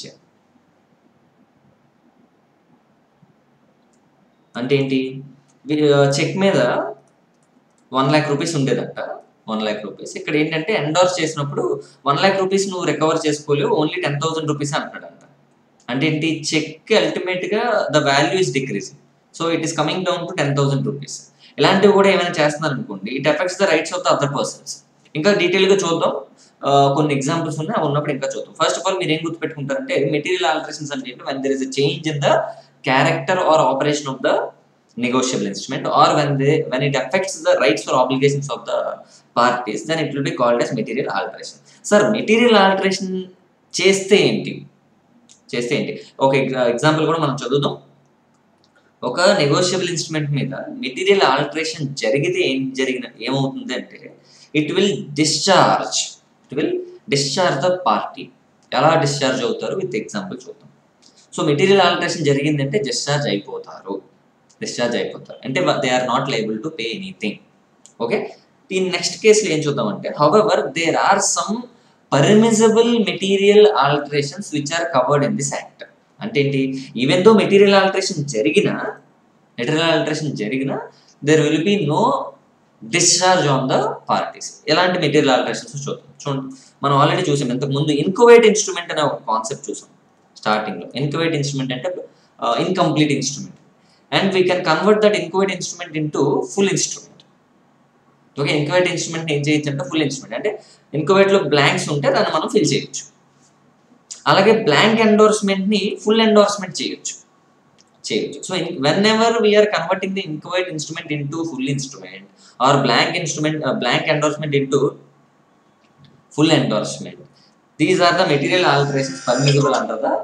అంటే ఏంటి cheque మీద one lakh rupees ఉండేదంట one lakh rupees ఇక్కడ ఏంటంటే ఎండోర్స్ చేసినప్పుడు వన్ ల్యాక్ రూపీస్ నువ్వు రికవర్ చేసుకోలేవు ఓన్లీ టెన్ థౌసండ్ రూపీస్ అంటున్నాడంట అంటే ఏంటి చెక్ అల్టిమేట్గా the value is decreasing so it is coming down to ten thousand rupees ఇలాంటివి కూడా ఏమైనా చేస్తున్నారు అనుకోండి it effects the rights of the other persons ఇంకా డీటెయిల్గా చూద్దాం ఆ, కొన్ని ఎగ్జాంపుల్స్ ఉన్నాయి అవి ఉన్నప్పుడు ఇంకా చూద్దాం ఫస్ట్ ఆఫ్ ఆల్ మీరు ఏం గుర్తుపెట్టుకుంటారంటే మెటీరియల్ ఆల్టరేషన్స్ అంటే ఏంటి when there is a change in the character or operation of the negotiable instrument or when they when it affects the rights or obligations of the parties then it will be called as material alteration sir material alteration చేస్తే ఏంటి చేస్తే ఏంటి ఒక example కూడా మనం చదువుదాం ఒక negotiable instrument మీద మెటీరియల్ ఆల్టరేషన్ జరిగితే ఏం జరిగిన ఏమవుతుంది అంటే it will discharge it will discharge the party ఎలా డిశ్చార్జ్ అవుతారు విత్ ఎగ్జాంపుల్ చూద్దాం సో మెటీరియల్ ఆల్టరేషన్ జరిగిందంటే డిశ్చార్జ్ అయిపోతారు డిశ్చార్జ్ అయిపోతారు అంటే they are not liable to pay anything okay దీని నెక్స్ట్ కేసులో ఏం చూద్దామంటే however there are some permissible material alterations which are covered in this act అంటే ఏంటి ఈవెన్ దో మెటీరియల్ ఆల్టరేషన్ జరిగిన మెటీరియల్ ఆల్టరేషన్ జరిగిన there will be no discharge on the parties ఎలాంటి material alterations చూద్దాం చూడండి మనం ఆల్రెడీ చూసాం ఇంతకు ముందు ఇన్కువేట్ ఇన్స్ట్రుమెంట్ అనే ఒక కాన్సెప్ట్ చూసాం స్టార్టింగ్లో ఇన్కువేట్ ఇన్స్ట్రుమెంట్ అంటే incomplete instrument and we can convert that inchoate instrument into full instrument okay inchoate instrument ఏం చేయొచ్చు అంటే ఫుల్ ఇన్స్ట్రుమెంట్ అంటే ఇంకువేట్లో బ్లాంక్స్ ఉంటే దాన్ని మనం ఫిల్ చేయొచ్చు అలాగే బ్లాంక్ ఎండోర్స్మెంట్ని ఫుల్ ఎండోర్స్మెంట్ చేయొచ్చు చేయొచ్చు so whenever we're converting the inchoate instrument into full instrument or blank instrument blank endorsement into full endorsement these are the material alterations permissible under the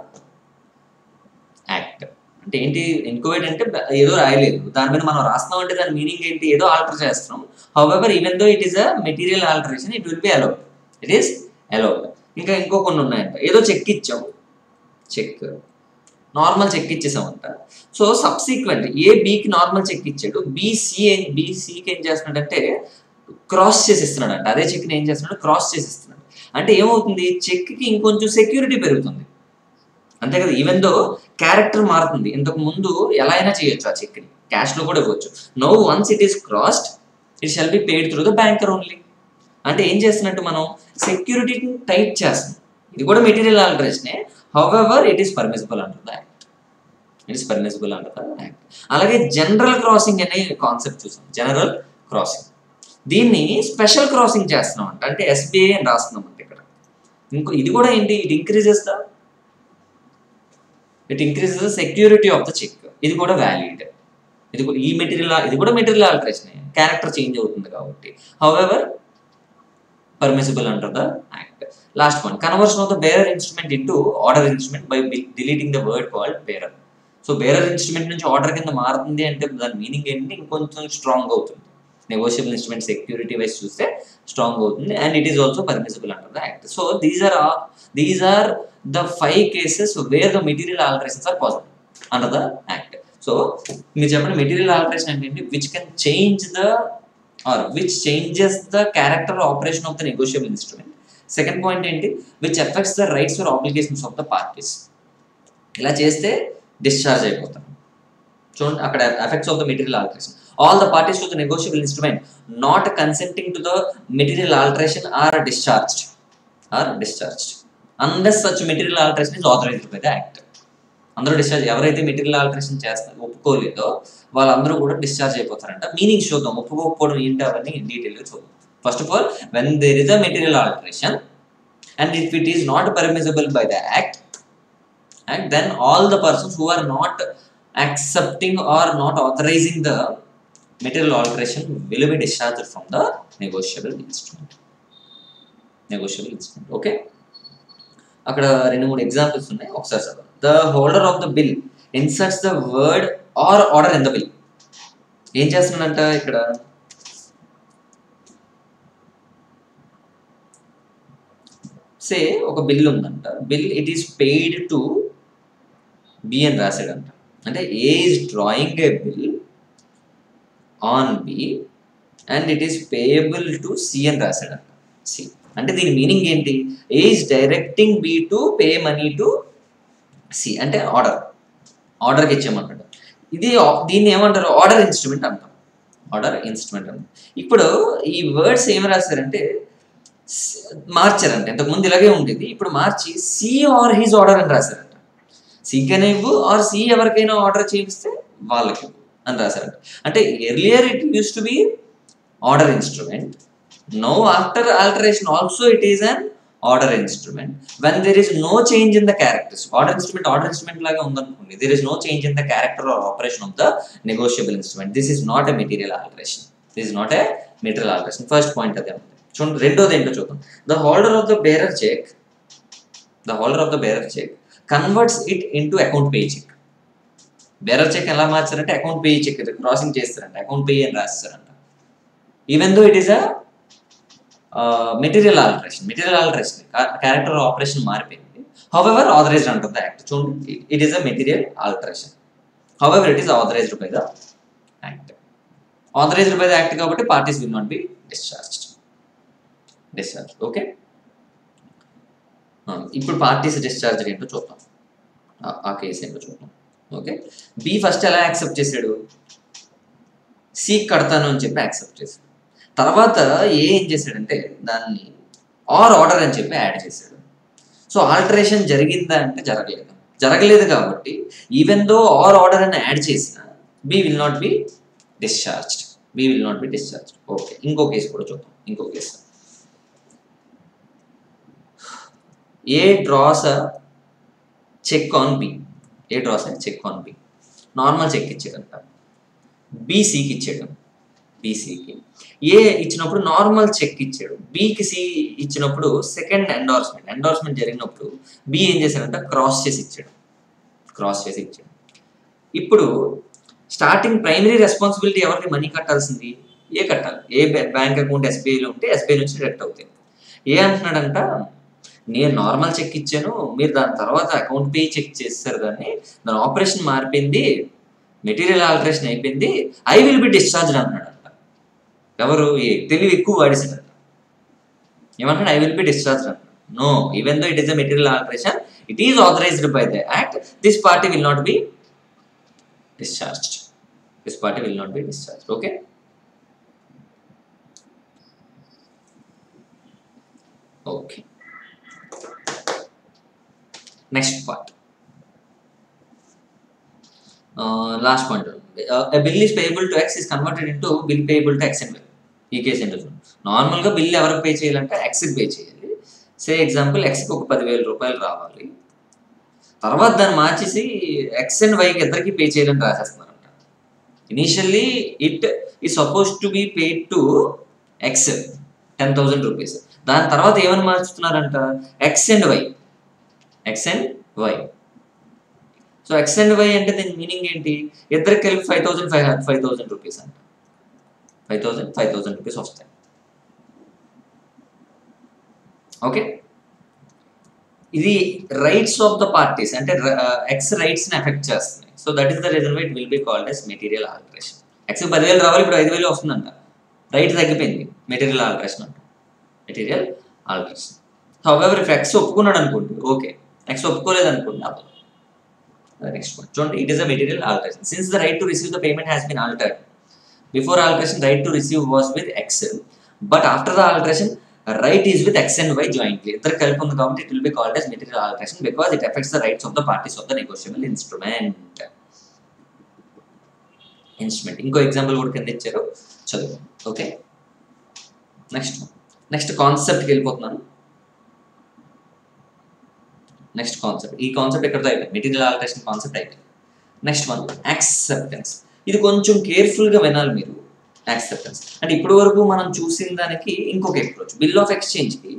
act అంటే ఏంటి ఎన్కోవేట్ అంటే బ- ఏదో రాయలేదు దాని మీద మనం రాస్తున్నాం అంటే దాని మీనింగ్ ఏంటి ఏదో ఆల్టర్ చేస్తున్నాం however even though it is a material alteration it will be allowed it is allowed ఇంకా ఇంకో కొన్ని ఉన్నాయంట ఏదో చెక్ ఇచ్చాం చెక్ నార్మల్ చెక్ ఇచ్చేసామంట సో సబ్సీక్వెంట్ ఏ బీకి నార్మల్ చెక్ ఇచ్చాడు బీసీ బీసీకి ఏం చేస్తున్నాడంటే క్రాస్ చేసిస్తున్నాడు అంట అదే చెక్ని ఏం చేస్తున్నాడు క్రాస్ చేసిస్తున్నాడు అంటే ఏమవుతుంది చెక్కి ఇంకొంచెం సెక్యూరిటీ పెరుగుతుంది అంతే కదా ఈవెన్ దో క్యారెక్టర్ మారుతుంది ఇంతకు ముందు ఎలా అయినా చేయొచ్చు ఆ చెక్ని క్యాష్లో కూడా ఇవ్వచ్చు no once it is crossed it shall be paid through the banker only అంటే ఏం చేస్తున్నట్టు మనం సెక్యూరిటీని టైట్ చేస్తున్నాం ఇది కూడా మెటీరియల్ ఆల్టరేషనే however it is permissible under the act it is permissible under the act అలాగే జనరల్ క్రాసింగ్ అనే కాన్సెప్ట్ చూసాం జనరల్ క్రాసింగ్ దీన్ని స్పెషల్ క్రాసింగ్ చేస్తున్నాం అంట అంటే ఎస్బీఐ అని రాస్తున్నాం అంటే ఇక్కడ ఇంకో ఇది కూడా ఏంటి it increases the it increases the security of the cheque ఇది కూడా వ్యాలిడ్ ఇది కూడా- ఈ మెటీరియల్ ఇది కూడా మెటీరియల్ ఆల్టరేషన్ క్యారెక్టర్ చేంజ్ అవుతుంది కాబట్టి however permissible under the act last one conversion of the bearer instrument into order instrument by deleting the word called bearer so bearer instrument నుంచి ఆర్డర్ కింద మారుతుంది అంటే దాని మీనింగ్ ఏంటి ఇంకొంచెం స్ట్రాంగ్ అవుతుంది నెగోషియబుల్ ఇన్స్ట్రుమెంట్ సెక్యూరిటీ వైజ్ చూస్తే strong అవుతుంది and it is also permissible under the act so these are these are the five cases where the material alterations are possible under the act so మీరు చెప్పండి material alteration అంటే ఏంటి which can change the or which changes the character operation of the negotiable instrument second point ఏంటి which effects the rights or obligations of the parties ఇలా చేస్తే discharge అయిపోతారు చూడండి అక్కడ effects of the material alteration all the parties to the negotiable instrument not consenting to the material alteration are discharged are discharged unless such material alteration is authorised by the act అందరూ discharge ఎవరైతే material alteration చేస్తారు ఒప్పుకోలేదో వాళ్ళందరూ కూడా discharge అయిపోతారంట meaning చూద్దాం ఒప్పుకోకపోవడం ఏంటి అవన్నీ డీటెయిల్గా చూద్దాం first of all when there is a material alteration and if it is not permissible by the act and then all the persons who are not accepting or not authorizing the material alteration will be discharged from the negotiable instrument negotiable instrument okay అక్కడ రెండు మూడు examples ఉన్నాయి ఒకసారి చదవండి the holder of the bill inserts the word or order in the bill ఏం చేస్తున్నాడంట ఇక్కడ say ఒక బిల్ ఉందంట bill it is paid to be అని రాశాడంట అంటే A is drawing a bill on B and it is payable to C అని రాశాడంట సి అంటే దీని మీనింగ్ ఏంటి A is directing B to pay money to C అంటే ఆర్డర్ ఆర్డర్కి ఇచ్చామంటాడు ఇది ఆ- దీన్ని ఏమంటారు ఆర్డర్ ఇన్స్ట్రుమెంట్ అంటాం ఆర్డర్ ఇన్స్ట్రుమెంట్ అంటాం ఇప్పుడు ఈ వర్డ్స్ ఏం రాశారంటే స్- మార్చారంట ఇంతకు ముందు ఇలాగే ఉండేది ఇప్పుడు మార్చి సి ఆర్ హిజ్ ఆర్డర్ అని రాశారంట సికైనా ఇవ్వు ఆర్ సి ఎవరికైనా ఆర్డర్ చేయిస్తే వాళ్ళకి ఇవ్వు అని రాశారంట అంటే earlier it used to be order instrument no after alteration also it is an order instrument when there is no change in the characters order instrument order instrument లాగా ఉందనుకోండి there is no change in the character or operation of the negotiable instrument this is not a material alteration this is not a material alteration first point అదే ఉంది చూడండి రెండోది ఏంటో చూద్దాం the holder of the bearer cheque the holder of the bearer cheque converts it into account pay cheque bearer cheque ఎలా మార్చారంటే account pay cheque crossing చేస్తారంట account pay అని రాస్తారంట even though it is a material alteration material alteration character operation మారిపోయింది however authorised అంటుంది act చూడండి it is a material alteration however it is authorised by the act authorised by the act కాబట్టి parties will not be discharged discharge okay ఇప్పుడు parties discharge ఏంటో చూద్దాం ఆ- ఆ case ఏంటో చూద్దాం ఓకే బి ఫస్ట్ ఎలా యాక్సెప్ట్ చేశాడు సి కడతాను అని చెప్పి యాక్సెప్ట్ చేశాడు తర్వాత ఏ ఏం చేశాడంటే దాన్ని ఆర్ ఆర్డర్ అని చెప్పి యాడ్ చేశాడు సో ఆల్టరేషన్ జరిగిందా అంటే జరగలేదు జరగలేదు కాబట్టి ఈవెన్ దో ఆర్ ఆర్డర్ అని యాడ్ చేసిన B will not be discharged B will not be discharged okay ఇంకో కేసు కూడా చూద్దాం ఇంకో case A draws cheque on B A draws cheque on B normal cheque ఇచ్చాడంట బీసీకి ఇచ్చాడు బీసీకి ఏ ఇచ్చినప్పుడు నార్మల్ చెక్ ఇచ్చాడు బీకి సి ఇచ్చినప్పుడు సెకండ్ ఎండార్స్మెంట్ ఎండార్స్మెంట్ జరిగినప్పుడు బి ఏం చేశాడంట క్రాస్ చేసి ఇచ్చాడు క్రాస్ చేసి ఇచ్చాడు ఇప్పుడు స్టార్టింగ్ ప్రైమరీ రెస్పాన్సిబిలిటీ ఎవరికి మనీ కట్టాల్సింది ఏ కట్టాలి ఏ బ్యాంక్ అకౌంట్ ఎస్బీఐలో ఉంటే ఎస్బీఐ నుంచి డిడక్ట్ అవుతాయి ఏ అంటున్నాడంట నేను నార్మల్ చెక్ ఇచ్చాను మీరు దాని తర్వాత అకౌంట్ పే చెక్ చేస్తారు కానీ దాని ఆపరేషన్ మారిపోయింది మెటీరియల్ ఆల్టరేషన్ అయిపోయింది ఐ విల్ బి డిశ్చార్జ్ అంటున్నాడంట ఎవరు ఏ తెలివి ఎక్కువ వాడేసాడంట ఏమంటాడు ఐ విల్ బి డిశ్చార్జ్ అంటున్నాడు no even though it is a material alteration it is authorised by the act this party will not be discharged this party will not be discharged okay okay next part last point bill is payable to X is converted into bill payable to X and bill ఈ case ఏంటో చూడండి నార్మల్గా bill ఎవరికి pay చేయాలంటే ఎక్స్కి pay చేయాలి సే example ఎక్స్కి ఒక పదివేల రూపాయలు రావాలి తర్వాత దాన్ని మార్చేసి ఎక్స్ అండ్ వైకి ఇద్దరికి పే చేయాలని రాసేస్తున్నారంట initially it is suppose to be paid to X ten thousand rupees దాని తర్వాత ఏమని మార్చుతున్నారంట X and Y X and Y so X and Y అంటే దీని మీనింగ్ ఏంటి ఇద్దరికి కలిపి five thousand five five thousand rupees అంట five thousand five thousand rupees వస్తాయి ఓకే ఇది రైట్స్ ఆఫ్ ద పార్టీస్ అంటే ఎక్స్ రైట్స్ ని ఎఫెక్ట్ చేస్తున్నాయి so that is the reason why it will be called as material alteration X పదివేలు రావాలి ఇప్పుడు ఐదు వేలు వస్తుందంట రైట్ తగ్గిపోయింది మెటీరియల్ ఆల్టరేషన్ అంట material alteration however if X ఒప్పుకున్నాడు అనుకోండి ఓకే ఎక్స్ ఒప్పుకోలేదు అనుకోండి అవ్వదు నెక్స్ట్ వన్ చూడండి it is a material alteration since the right to receive the payment has been altered before alteration right to receive was with X but after the alteration right is with X and Y jointly ఇద్దరు కలిపి ఉంది కాబట్టి it will be called as material alteration because it effects the rights of the parties of the negotiable instrument instrument ఇంకో example కూడా కింద ఇచ్చారు చదువు okay next next కాన్సెప్ట్కి వెళ్ళిపోతున్నాను నెక్స్ట్ కాన్సెప్ట్ ఈ కాన్సెప్ట్ ఎక్కడితో అయిపోయింది మెటీరియల్ ఆల్టరేషన్ కాన్సెప్ట్ అయిపోయింది నెక్స్ట్ వన్ యాక్సెప్టెన్స్ ఇది కొంచెం కేర్ఫుల్గా వినాలి మీరు యాక్సెప్టెన్స్ అంటే ఇప్పటి వరకు మనం చూసిన దానికి ఇంకొక అప్రోచ్ బిల్ ఆఫ్ ఎక్స్చేంజ్కి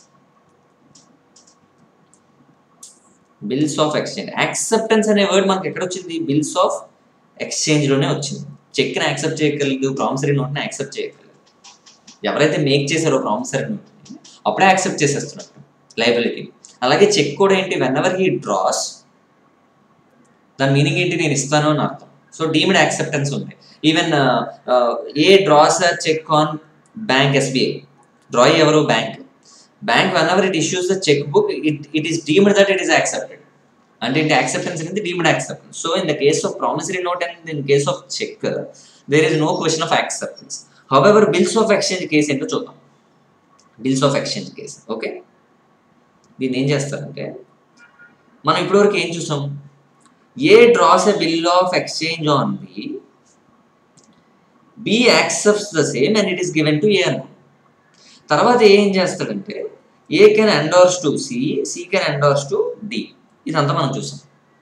బిల్స్ ఆఫ్ ఎక్స్చేంజ్ యాక్సెప్టెన్స్ అనే వర్డ్ మనకి ఎక్కడ వచ్చింది బిల్స్ ఆఫ్ ఎక్స్చేంజ్లోనే వచ్చింది చెక్ని యాక్సెప్ట్ చేయగలదు ప్రామిసరీ నోట్ని యాక్సెప్ట్ చేయగలదు ఎవరైతే మేక్ చేశారో ప్రామిసరీ నోట్ని అప్పుడే యాక్సెప్ట్ చేసేస్తున్నట్టు లైబిలిటీ అలాగే చెక్ కూడా ఏంటి వెన్ ఎవర్ హీ డ్రాస్ దాని మీనింగ్ ఏంటి నేను ఇస్తాను అని అర్థం సో డీమ్డ్ యాక్సెప్టెన్స్ ఉంది even A draws cheque on bank SBI drawee ఎవరు bank bank whenever it issues the cheque book it it is deemed that it is accepted అంటే ఇంటి యాక్సెప్టెన్స్ అనేది deemed acceptance so in the case of promissory note and in case of cheque there is no question of acceptance however bills of exchange case ఏంటో చూద్దాం bills of exchange case okay దీన్ని ఏం చేస్తారంటే మనం ఇప్పటివరకు ఏం చూసాం A draws a bill of exchange on B B accepts the same and it is given to A అను తర్వాత ఏం చేస్తాడంటే A can endorse to C C can endorse to D ఇదంతా మనం చూసాం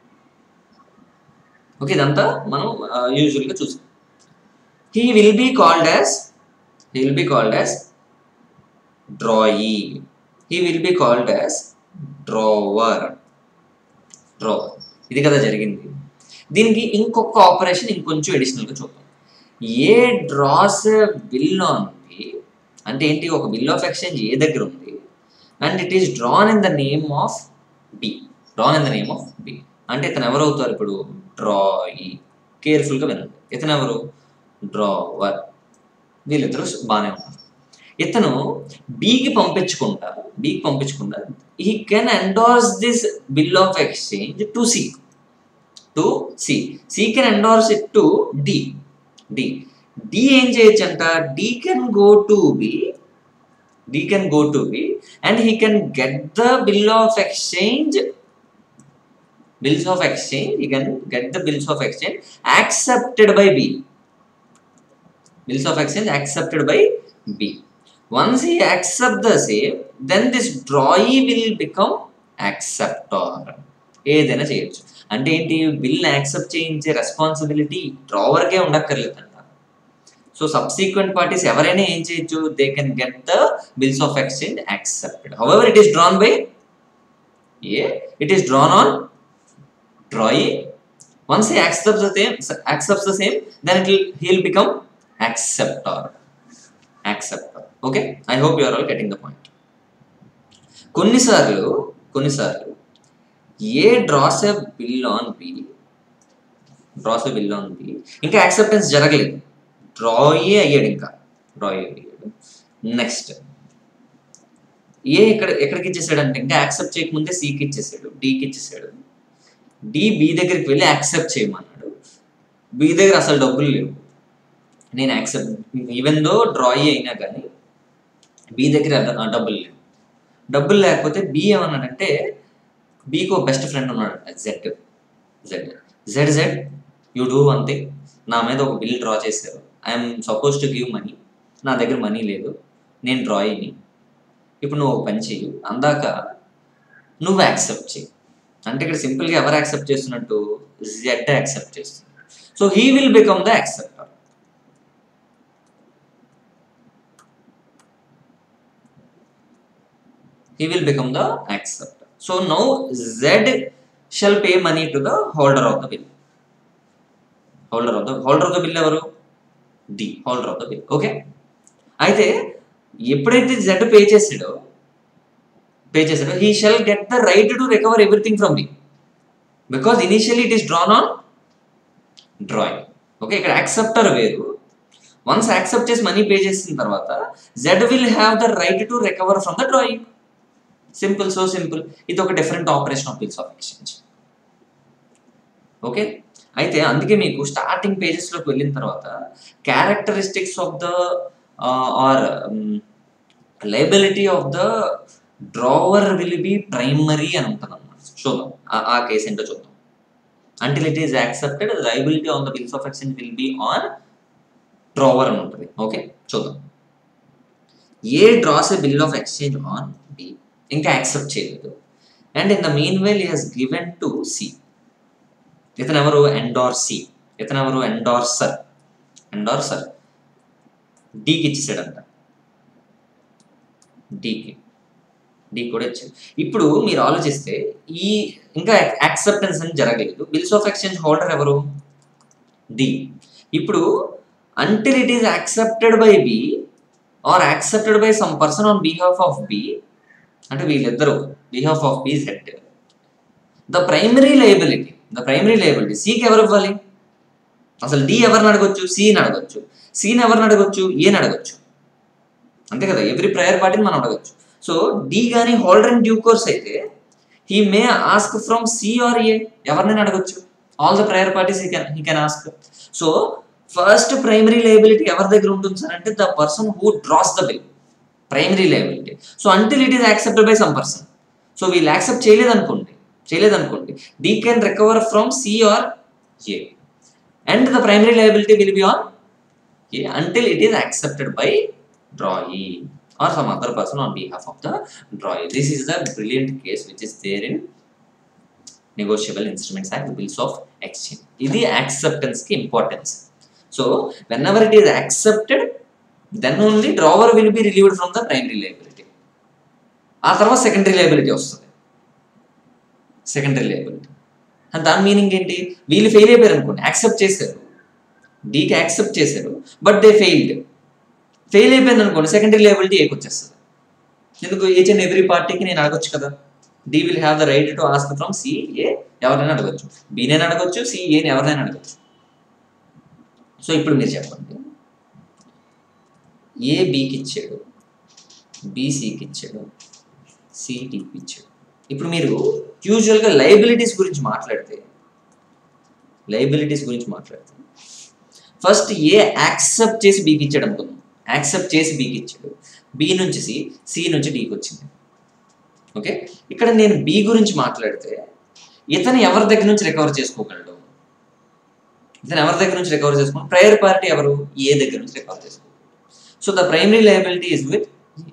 ఓకే ఇదంతా మనం యూజువల్గా చూసాం he will be called as he will be called as drawee he will be called as drawer drawer ఇది కదా జరిగింది దీనికి ఇంకొక ఆపరేషన్ ఇంకొంచెం అడిషనల్గా చూద్దాం A draws bill on B అంటే ఏంటి ఒక బిల్ ఆఫ్ ఎక్స్చేంజ్ ఏ దగ్గర ఉంది and it is drawn in the name of B drawn in the name of B అంటే ఇతను ఎవరు అవుతారు ఇప్పుడు డ్రాయి కేర్ఫుల్గా వినండి ఇతను ఎవరు డ్రావర్ వీళ్ళిద్దరూ బాగానే ఉన్నారు ఇతను బీకి పంపించుకుంటా బీకి పంపించుకుంటా he can endorse this bill of exchange to C to C C can endorse it to D D D ఏం చేయొచ్చు అంట D can go to B D can go to B and he can get the bill of exchange bills of exchange he can get the bills of exchange accepted by B bills of exchange accepted by B once he accept the same then this drawee will become acceptor ఏదైనా చేయొచ్చు అంటే ఏంటి bill accept చేయించే responsibility డ్రావర్కే ఉండక్కర్లేదంట so subsequent parties ఎవరైనా ఏం చేయొచ్చు they can get the bills of exchange accepted however it is drawn by A it is drawn on drawee once he accepts the same accepts the same then it will he'll become acceptor acceptor okay I hope you're all getting the point కొన్నిసార్లు కొన్నిసార్లు A draws a bill on B draws a bill on B ఇంకా acceptance జరగలేదు డ్రాయే అయ్యాడు ఇంకా డ్రాయే అయ్యాడు next ఏ ఎక్కడ ఎక్కడికి ఇచ్చేసాడు అంటే ఇంకా యాక్సెప్ట్ చేయకముందే సికి ఇచ్చేసాడు డికి ఇచ్చేసాడు డి బి దగ్గరికి వెళ్ళి యాక్సెప్ట్ చేయమన్నాడు బి దగ్గర అసలు డబ్బులు లేవు నేను యాక్సెప్ట్ ఈవెన్ దో డ్రాయీ అయినా కానీ బి దగ్గర డబ్బులు లేవు డబ్బులు లేకపోతే బి ఏమన్నాడంటే బీకి ఒక బెస్ట్ ఫ్రెండ్ ఉన్నాడు Z Z Z Z you do one thing నా మీద ఒక బిల్ డ్రా చేశారు I'm suppose to give money నా దగ్గర మనీ లేదు నేను డ్రాయింగ్ని ఇప్పుడు నువ్వు ఒక పని చెయ్యి అందాక నువ్వు యాక్సెప్ట్ చెయ్యి అంటే ఇక్కడ సింపుల్గా ఎవరు యాక్సెప్ట్ చేస్తున్నట్టు జెడ్ యాక్సెప్ట్ చేస్తుంది so he will become the acceptor he will become the acceptor. So now Z shall pay money to the holder of the bill. Holder of the holder of the bill ఎవరు D holder of the bill okay అయితే ఎప్పుడైతే Z pay చేసాడో pay చేసాడో he shall get the right to recover everything from B because initially it is drawn on drawing okay ఇక్కడ acceptor వేరు once accept చేసి money pay చేసిన తర్వాత Z will have the right to recover from the drawing simple so simple ఇది ఒక different operation of bills of exchange okay అయితే అందుకే మీకు స్టార్టింగ్ పేజెస్లోకి వెళ్ళిన తర్వాత characteristics of the or liability of the drawer will be primary అని ఉంటుంది అన్నమాట చూద్దాం ఆ- ఆ కేసు ఏంటో చూద్దాం until it is accepted liability on the bills of exchange will be on drawer అని ఉంటుంది ఓకే చూద్దాం A draws a bill of exchange on B ఇంకా యాక్సెప్ట్ చేయలేదు and in the meanwhile ఈ హెస్ గివెన్ టు సి ఇతను ఎవరు ఎండార్ C ఇతను ఎవరు ఎండార్సర్ ఎండార్సర్ డీకి ఇచ్చేసాడంట డీకి డి కూడా ఇచ్చాడు ఇప్పుడు మీరు ఆలోచిస్తే ఈ ఇంకా యాక్సెప్టెన్స్ అని జరగలేదు బిల్స్ ఆఫ్ ఎక్స్చేంజ్ హోల్డర్ ఎవరు డి ఇప్పుడు until it is accepted by B or accepted by some person on behalf of B అంటే వీళ్ళిద్దరు behalf of B had the primary liability the primary liability సికి ఎవరు ఇవ్వాలి అసలు డి ఎవరిని అడగొచ్చు సిని అడగొచ్చు సిని ఎవరిని అడగొచ్చు ఏని అడగొచ్చు అంతే కదా ఎవ్రీ ప్రయర్ పార్టీని మనం అడగొచ్చు సో డి కానీ హోల్డర్ అండ్ డ్యూ కోర్స్ అయితే he may ask from C or A ఎవరినైనా అడగొచ్చు all the prior parties he can he can ask so first primary liability ఎవరి దగ్గర ఉంటుంది సార్ అంటే the person who draws the bill primary liability so until it is accepted by some person so వీళ్ళు accept చేయలేదు అనుకోండి చేయలేదు అనుకోండి D can recover from C or A and the primary liability will be on A until it is accepted by drawee or some other person on behalf of the drawee. This is the brilliant case which is there in negotiable instruments act bills of exchange. ఇది acceptance కి importance. So whenever it is accepted, then only drawer will be relieved from the primary liability. ఆ తర్వాత secondary liability వస్తుంది secondary liability and దాని meaning ఏంటి వీళ్ళు fail అయిపోయారు అనుకోండి యాక్సెప్ట్ చేశారు డీకి యాక్సెప్ట్ చేశారు బట్ దే ఫెయిల్డ్ ఫెయిల్ అయిపోయింది అనుకోండి సెకండరీ లయబిలిటీ ఏకి వచ్చేస్తుంది ఎందుకు ఈచ్ అండ్ ఎవ్రీ పార్టీకి నేను అడగొచ్చు కదా D will have the right to ask from C A ఎవరైనా అడగొచ్చు బీనైనా అడగొచ్చు సి ఏని ఎవరైనా అడగొచ్చు సో ఇప్పుడు మీరు చెప్పండి ఏ బికి ఇచ్చాడు బి సికి ఇచ్చాడు సి డికి ఇచ్చాడు ఇప్పుడు మీరు యూజువల్గా లయబిలిటీస్ గురించి మాట్లాడితే లయబిలిటీస్ గురించి మాట్లాడితే ఫస్ట్ ఏ యాక్సెప్ట్ చేసి బీకి ఇచ్చాడు అనుకుందాం యాక్సెప్ట్ చేసి బీకి ఇచ్చాడు బి నుంచి సి సి నుంచి డీకి వచ్చింది ఓకే ఇక్కడ నేను బి గురించి మాట్లాడితే ఇతను ఎవరి దగ్గర నుంచి రికవర్ చేసుకోగలడు ఇతను ఎవరి దగ్గర నుంచి రికవర్ చేసుకోగలడు ప్రయర్ పార్టీ ఎవరు ఏ దగ్గర నుంచి రికవర్ చేసుకోగలడు so the primary liability is with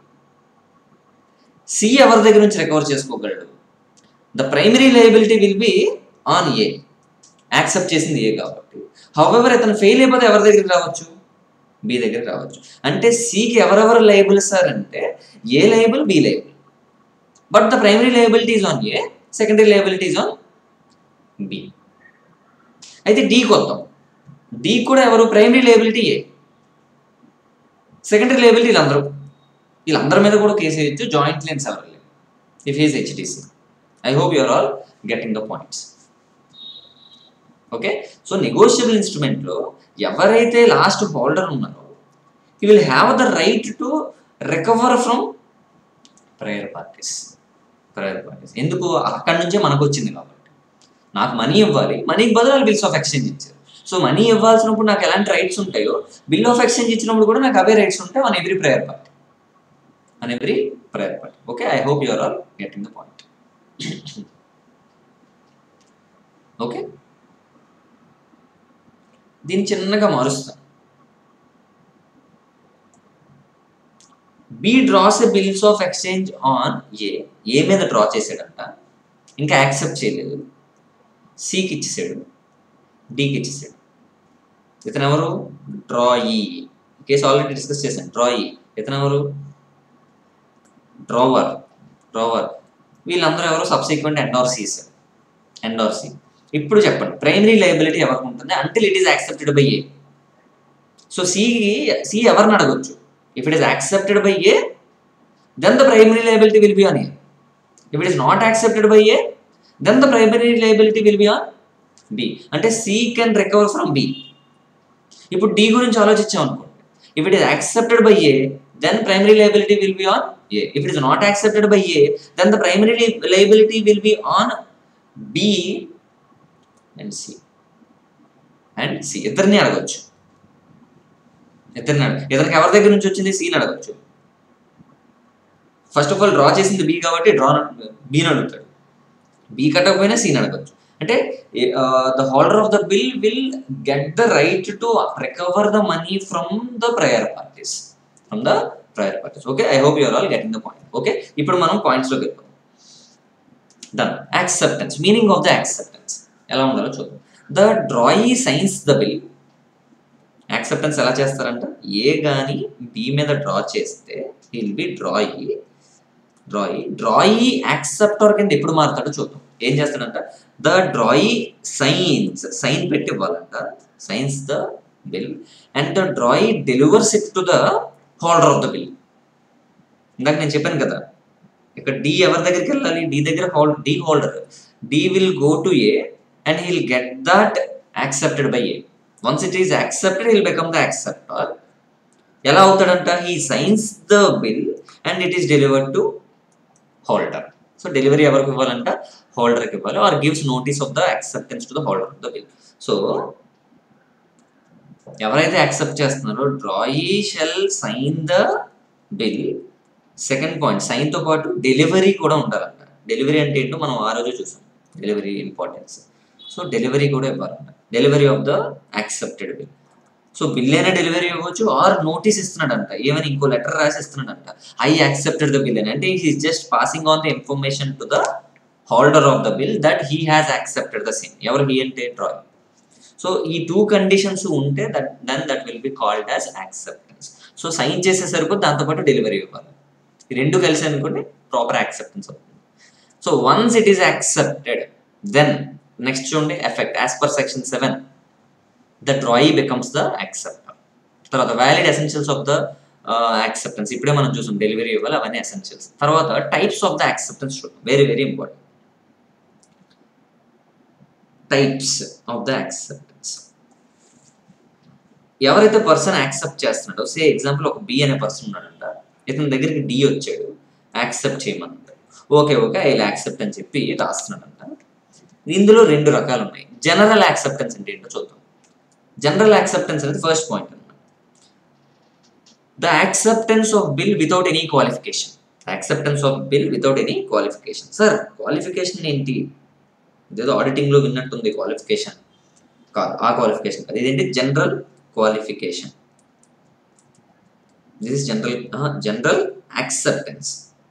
C ఎవరి దగ్గర నుంచి రికవర్ చేసుకోగలడు the primary liability will be on A accept చేసింది ఏ కాబట్టి హౌఎవర్ ఇతను ఫెయిల్ అయిపోతే ఎవరి దగ్గరికి రావచ్చు బి దగ్గరికి రావచ్చు అంటే సికి ఎవరెవరు లైబుల్ సార్ అంటే A liable B liable but the primary liability is on A secondary liability is on B అయితే డి కొత్తాం డి కూడా ఎవరు primary liability A secondary liability వీళ్ళందరూ వీళ్ళందరి మీద కూడా కేసు వేయచ్చు జాయింట్ లెన్స్ ఎవరు లేవు if is HDC I hope you're all getting the points okay so negotiable ఇన్స్ట్రుమెంట్లో ఎవరైతే లాస్ట్ హోల్డర్ ఉన్నారో he will have the right to recover from prior parties prior parties ఎందుకు అక్కడి నుంచే మనకు వచ్చింది కాబట్టి నాకు మనీ ఇవ్వాలి మనీకి బదులు వాళ్ళు బిల్స్ ఆఫ్ ఎక్స్చేంజ్ ఇచ్చారు సో మనీ ఇవ్వాల్సినప్పుడు నాకు ఎలాంటి రైట్స్ ఉంటాయో బిల్ ఆఫ్ ఎక్స్చేంజ్ ఇచ్చినప్పుడు కూడా నాకు అవే రైట్స్ ఉంటాయి on every prior party on every prior party okay I hope you're all getting the point okay దీన్ని చిన్నగా మారుస్తాం B draws a bills of exchange on A A మీద డ్రా చేసాడంట ఇంకా యాక్సెప్ట్ చేయలేదు సికి ఇచ్చేసాడు డికి ఇచ్చేసాడు ఇతను ఎవరు డ్రాయి కేసు ఆల్రెడీ డిస్కస్ చేశాను డ్రాయి ఇతను ఎవరు డ్రావర్ డ్రావర్ వీళ్ళందరూ ఎవరు సబ్సిక్వెంట్ ఎండార్సీస్ ఎండార్సీ ఇప్పుడు చెప్పండి ప్రైమరీ లయబిలిటీ ఎవరికి ఉంటుంది until it is accepted by A so C C ఎవరిని అడగొచ్చు if it is accepted by A then the primary liability will be on A if it is not accepted by A then the primary liability will be on B అంటే C can recover from B ఇప్పుడు D గురించి ఆలోచించాం అనుకోండి if it is accepted by A then primary liability will be on A if it is not accepted by A then the primary liability will be on B and C and C ఇద్దరిని అడగచ్చు ఇద్దరిని అడగ ఇతనికి ఎవరి దగ్గర నుంచి వచ్చింది సీని అడగచ్చు ఫస్ట్ ఆఫ్ ఆల్ డ్రా చేసింది బి కాబట్టి డ్రా బీని అడుగుతాడు బి కట్టకపోయినా సీన్ అడగచ్చు అంటే the holder of the bill will get the right to recover the money from the prior parties from the prior parties okay I hope you're all getting the point okay ఇప్పుడు మనం పాయింట్స్లోకి వెళ్ళిపోతాం done acceptance meaning of the acceptance ఎలా ఉండాలో చూద్దాం the drawee signs the bill acceptance ఎలా చేస్తారంట ఏ కానీ బి మీద డ్రా చేస్తే will be drawee drawee drawee acceptor కింద ఎప్పుడు మారుతాడో చూద్దాం ఏం చేస్తాడంట ద డ్రాయి సైన్స్ సైన్ పెట్టి ఇవ్వాలంట signs the bill and the drawee delivers it to the holder of the bill ఇందాక నేను చెప్పాను కదా ఇక్కడ డి ఎవరి దగ్గరికి వెళ్ళాలి డి దగ్గర hold D holder D will go to A and he'll get that accepted by A once it is accepted he'll become the acceptor ఎలా అవుతాడంట he signs the bill and it is delivered to holder so delivery ఎవరికి ఇవ్వాలంట హోల్డర్కి ఇవ్వాలి or gives notice of the acceptance to the holder of the bill so ఎవరైతే యాక్సెప్ట్ చేస్తున్నారో drawee shall sign the bill second point సైన్తో పాటు delivery కూడా ఉండాలంట డెలివరీ అంటే ఏంటో మనం ఆ రోజు చూసాం డెలివరీ ఇంపార్టెన్స్ సో డెలివరీ కూడా ఇవ్వాలంట delivery of the accepted bill so bill అయినా డెలివరీ ఇవ్వచ్చు ఆర్ నోటీస్ ఇస్తున్నాడంట ఏమైనా ఇంకో లెటర్ రాసి ఇస్తున్నాడంట ఐ యాక్సెప్టెడ్ ద బిల్ అని అంటే he's just passing on the information to the holder of the bill that he has accepted the same ఎవరు హీ అంటే డ్రాయింగ్ సో ఈ టూ కండిషన్స్ ఉంటే that then that will be called as acceptance so sign చేసే సరిపోతే దాంతోపాటు delivery ఇవ్వాలి ఈ రెండు కలిసి అనుకోండి ప్రాపర్ యాక్సెప్టెన్స్ అవుతుంది so once it is accepted then next చూడండి effect as per section seven the drawee becomes the acceptor తర్వాత valid essentials of the acceptance ఇప్పుడే మనం చూసాం డెలివరీ ఇవ్వాలి అవన్నీ ఎసెన్షియల్స్ తర్వాత టైప్స్ ఆఫ్ ద యాక్సెప్టెన్స్ చూద్దాం very very important types of the acceptance ఎవరైతే పర్సన్ యాక్సెప్ట్ చేస్తున్నాడో సే ఎగ్జాంపుల్ ఒక బి అనే పర్సన్ ఉన్నాడంట ఇతని దగ్గరికి డి వచ్చాడు యాక్సెప్ట్ చేయమన్నాడు ఓకే ఓకే ఐ యాక్సెప్ట్ అని చెప్పి రాస్తున్నాడంట ఇందులో రెండు రకాలు ఉన్నాయి జనరల్ యాక్సెప్టెన్స్ అంటే ఏంటో చూద్దాం జనరల్ యాక్సెప్టెన్స్ అనేది ఫస్ట్ పాయింట్ అనమాట the acceptance of bill without any qualification acceptance of bill without any qualification sir qualification ఏంటి ఇదేదో ఆడిటింగ్లో విన్నట్టుంది క్వాలిఫికేషన్ కాదు ఆ క్వాలిఫికేషన్ కాదు ఇదేంటి general qualification this is general general acceptance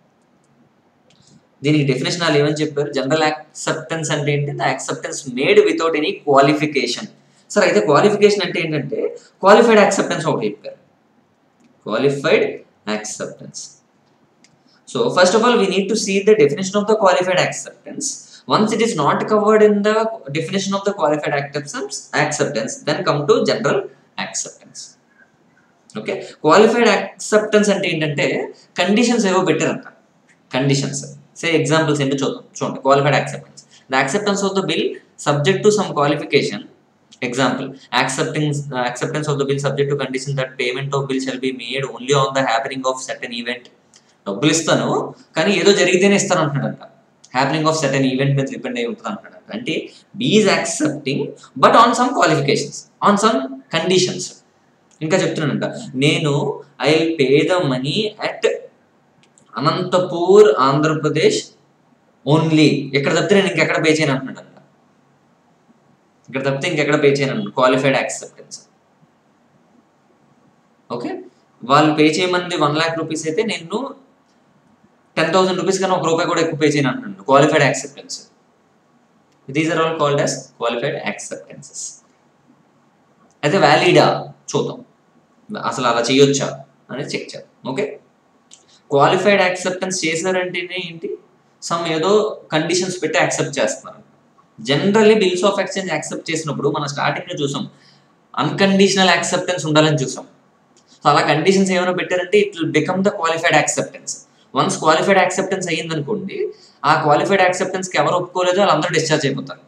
దీనికి డెఫినేషన్ వాళ్ళు ఏమని చెప్పారు జనరల్ యాక్సెప్టెన్స్ అంటే ఏంటి the acceptance made without any qualification sir అయితే క్వాలిఫికేషన్ అంటే ఏంటంటే క్వాలిఫైడ్ యాక్సెప్టెన్స్ ఒకటి చెప్పారు qualified acceptance so first of all we need to see the definition of the qualified acceptance once it is not covered in the definition of the qualified acceptance acceptance then come to general acceptance okay qualified acceptance అంటే ఏంటంటే conditions ఏవో పెట్టారంట conditions సే examples ఏంటో చూద్దాం చూడండి qualified acceptance the acceptance of the bill subject to some qualification example accepting acceptance of the bill subject to condition that payment of bill shall be made only on the happening of certain event డబ్బులు ఇస్తాను కానీ ఏదో జరిగితేనే ఇస్తాను అంటున్నాడంట happening of certain event మీద depend అయి ఉంటుంది అంటున్నాడు అంటే B is accepting but on some qualifications on some conditions ఇంకా చెప్తున్నానంట నేను I pay the money at Anantapur Andhra Pradesh only ఇక్కడ తప్పితే నేను ఇంకెక్కడ పే చేయను అంటున్నాడంట ఇక్కడ తప్పితే ఇంకెక్కడ పే చేయను అంటున్నాడు క్వాలిఫైడ్ యాక్సెప్టెన్స్ ఓకే వాళ్ళు పే చేయమంది వన్ ల్యాక్ రూపీస్ అయితే నేను టెన్ థౌసండ్ రూపీస్ కన్నా ఒక రూపాయి కూడా ఎక్కువ పే చేయను అంటున్నాడు qualified acceptance these are all called as qualified acceptances అయితే వ్యాలిడా చూద్దాం అసలు అలా చేయొచ్చా అనేది చెక్ చేద్దాం ఓకే క్వాలిఫైడ్ యాక్సెప్టెన్స్ చేశారంటేనే ఏంటి సమ్ ఏదో కండిషన్స్ పెట్టి యాక్సెప్ట్ చేస్తున్నారు generally bills of exchange accept చేసినప్పుడు మనం స్టార్టింగ్లో చూసాం అన్కండిషనల్ యాక్సెప్టెన్స్ ఉండాలని చూసాం సో అలా కండిషన్స్ ఏమైనా పెట్టారంటే it will become the qualified acceptance once qualified acceptance అయ్యింది అనుకోండి ఆ క్వాలిఫైడ్ యాక్సెప్టెన్స్కి ఎవరు ఒప్పుకోలేదో వాళ్ళందరూ డిశ్చార్జ్ అయిపోతారు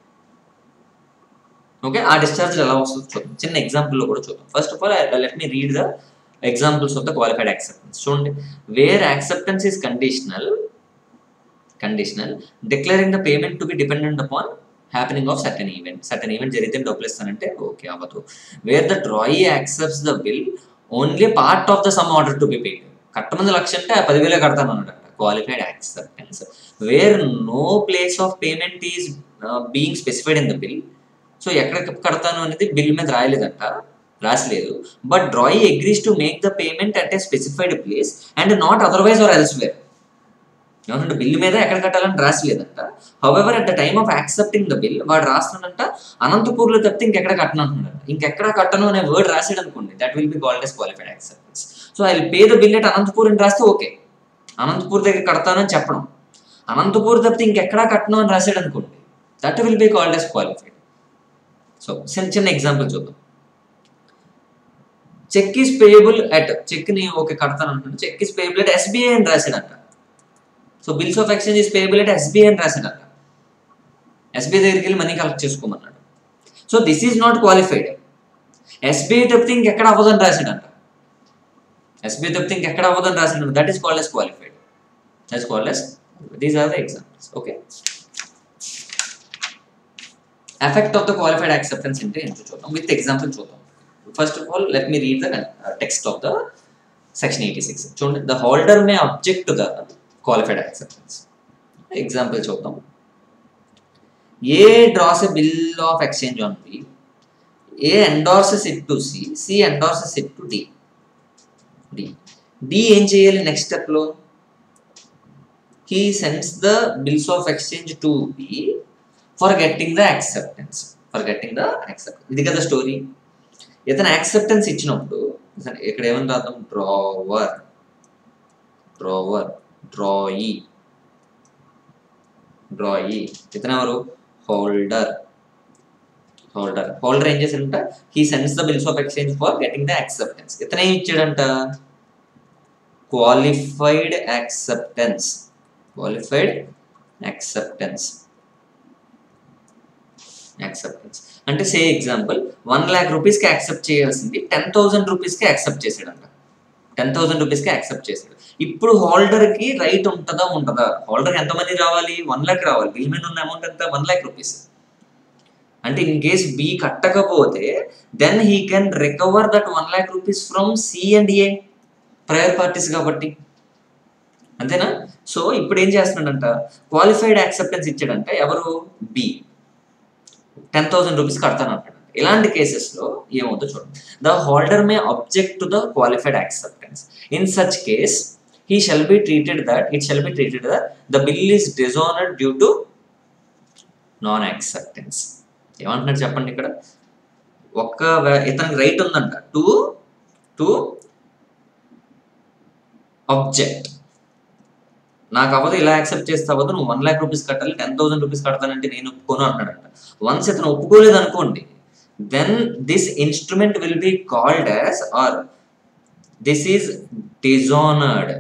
ఓకే ఆ డిశ్చార్జ్ ఎలా వస్తుందో చూద్దాం చిన్న ఎగ్జాంపుల్లో కూడా చూద్దాం first of all let me read the examples of the qualified acceptance చూడండి where acceptance is conditional conditional declaring the payment to be dependent upon happening of certain event certain event జరిగితే డబ్బులు ఇస్తానంటే ఓకే అవ్వదు where the drawee accepts the bill only part of the sum order to be paid కట్టమంది లక్ష అంటే ఆ పదివేలే కడతాను అన్నమాట qualified acceptance where no place of payment is being specified in the bill so ఎక్కడ కడతాను అనేది బిల్ మీద రాయలేదంట రాసలేదు but drawee agrees to make the payment at a specified place and not otherwise or elsewhere ఏమంటే bill మీద ఎక్కడ కట్టాలని రాసలేదంట however at the time of accepting the bill వాడు రాస్తున్నాడంట అనంతపూర్లో తప్పితే ఇంకెక్కడ కట్టను అంటున్నాడు ఇంకెక్కడ కట్టను అనే వర్డ్ రాసాడు అనుకోండి that will be called as qualified acceptance so I pay the bill at Anantapur అని రాస్తే ఓకే అనంతపూర్ దగ్గర కడతానని చెప్పడం అనంతపూర్ తప్పితే ఇంకెక్కడా కట్టను అని రాసాడు అనుకోండి that will be called as qualified so చిన్న చిన్న ఎగ్జాంపుల్ చూద్దాం cheque is payable at cheque ని ఓకే కడతాను అంటున్నాడు cheque is payable at SBI అని రాసాడంట so bills of exchange is payable at SBI అని రాసాడంట ఎస్బీఐ దగ్గరికి వెళ్ళి మనీ కలెక్ట్ చేసుకోమన్నాడు so this is not qualified SBI తప్పితే ఇంకెక్కడ అవ్వదని రాసాడంట ఎస్బీఐ తప్పితే ఇంకెక్కడ అవ్వదని రాసాడు that is called as qualified that's called yes these are the examples okay effect of the qualified acceptance అంటే ఏంటో చూద్దాం విత్ ఎగ్జాంపుల్ చూద్దాం first of all let me read the text of the section eighty six చూడండి the holder may object to the qualified acceptance example చూద్దాం A draws a bill of exchange on B A endorses it to C C endorses it to D D D ఏం చేయాలి next స్టెప్లో he sends the bills of exchange to be for getting the acceptance for getting the accept ఇది కదా story ఇతను acceptance ఇచ్చినప్పుడు ఇతను ఇక్కడ ఏమని రాద్దాం డ్రావర్ డ్రావర్ డ్రాయి డ్రాయి ఇతను ఎవరు హోల్డర్ హోల్డర్ హోల్డర్ ఏం చేశాడంట he sends the bills of exchange for getting the acceptance ఇతను ఏం ఇచ్చాడంట qualified acceptance qualified acceptance acceptance అంటే సే ఎగ్జాంపుల్ వన్ ల్యాక్ రూపీస్కి యాక్సెప్ట్ చేయాల్సింది టెన్ థౌసండ్ రూపీస్కి యాక్సెప్ట్ చేసాడంట టెన్ థౌసండ్ రూపీస్కి యాక్సెప్ట్ చేసాడు ఇప్పుడు హోల్డర్కి రైట్ ఉంటుందా ఉంటుందా హోల్డర్ ఎంతమంది రావాలి వన్ ల్యాక్ రావాలి బిల్ మీద ఉన్న అమౌంట్ ఎంత వన్ ల్యాక్ రూపీస్ అంటే ఇన్ కేస్ బి కట్టకపోతే then he can recover that one lakh rupees from C and A prior parties కాబట్టి అంతేనా సో ఇప్పుడు ఏం చేస్తున్నాడంట క్వాలిఫైడ్ యాక్సెప్టెన్స్ ఇచ్చాడంట ఎవరు బి టెన్ థౌసండ్ రూపీస్ కడతాను అంటాడు ఇలాంటి కేసెస్లో ఏమవుతుందో చూడండి the holder may object to the qualified acceptance in such case he shall be treated that it shall be treated that the bill is dishonoured due to non acceptance ఏమంటున్నాడు చెప్పండి ఇక్కడ ఒక్క ఇతనికి రైట్ ఉందంట టు టు అబ్జెక్ట్ నాకు అవ్వదు ఇలా accept చేస్తే అవ్వదు నువ్వు వన్ ల్యాక్ రూపీస్ కట్టాలి టెన్ థౌసండ్ రూపీస్ కడతానంటే నేను ఒప్పుకోను అంటున్నాడంట వన్స్ ఇతను ఒప్పుకోలేదు అనుకోండి then this instrument will be called as or this is dishonoured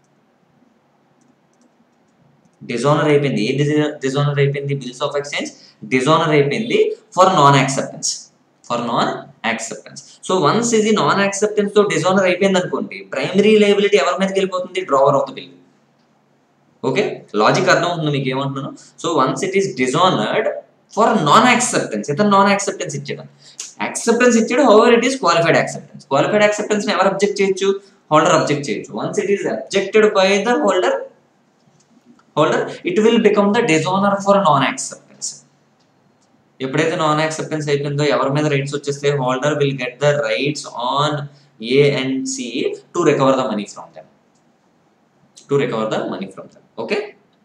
dishonour అయిపోయింది ఏ డిజోనర్ అయిపోయింది బిల్స్ ఆఫ్ ఎక్స్చేంజ్ డిజోనర్ అయిపోయింది for non acceptance for non acceptance so once ఇది నాన్ యాక్సెప్టెన్స్ తో డిజోనర్ అయిపోయింది అనుకోండి ప్రైమరీ లైబిలిటీ ఎవరి మీదకి వెళ్ళిపోతుంది drawer of the bill okay logic అర్థం అవుతుంది మీకు ఏమంటున్నాను so once it is dishonoured for non acceptance ఇతను నాన్ యాక్సెప్టెన్స్ ఇచ్చాడు యాక్సెప్టెన్స్ ఇచ్చాడు however it is qualified acceptance qualified acceptance ఎవరు అబ్జెక్ట్ చేయొచ్చు హోల్డర్ అబ్జెక్ట్ చేయొచ్చు once it is objected by the holder holder it will become the dishonour for non acceptance ఎప్పుడైతే non acceptance అయిపోయిందో ఎవరి మీద rights వచ్చేస్తే holder will get the rights on A and C to recover the money from them to recover the money from them okay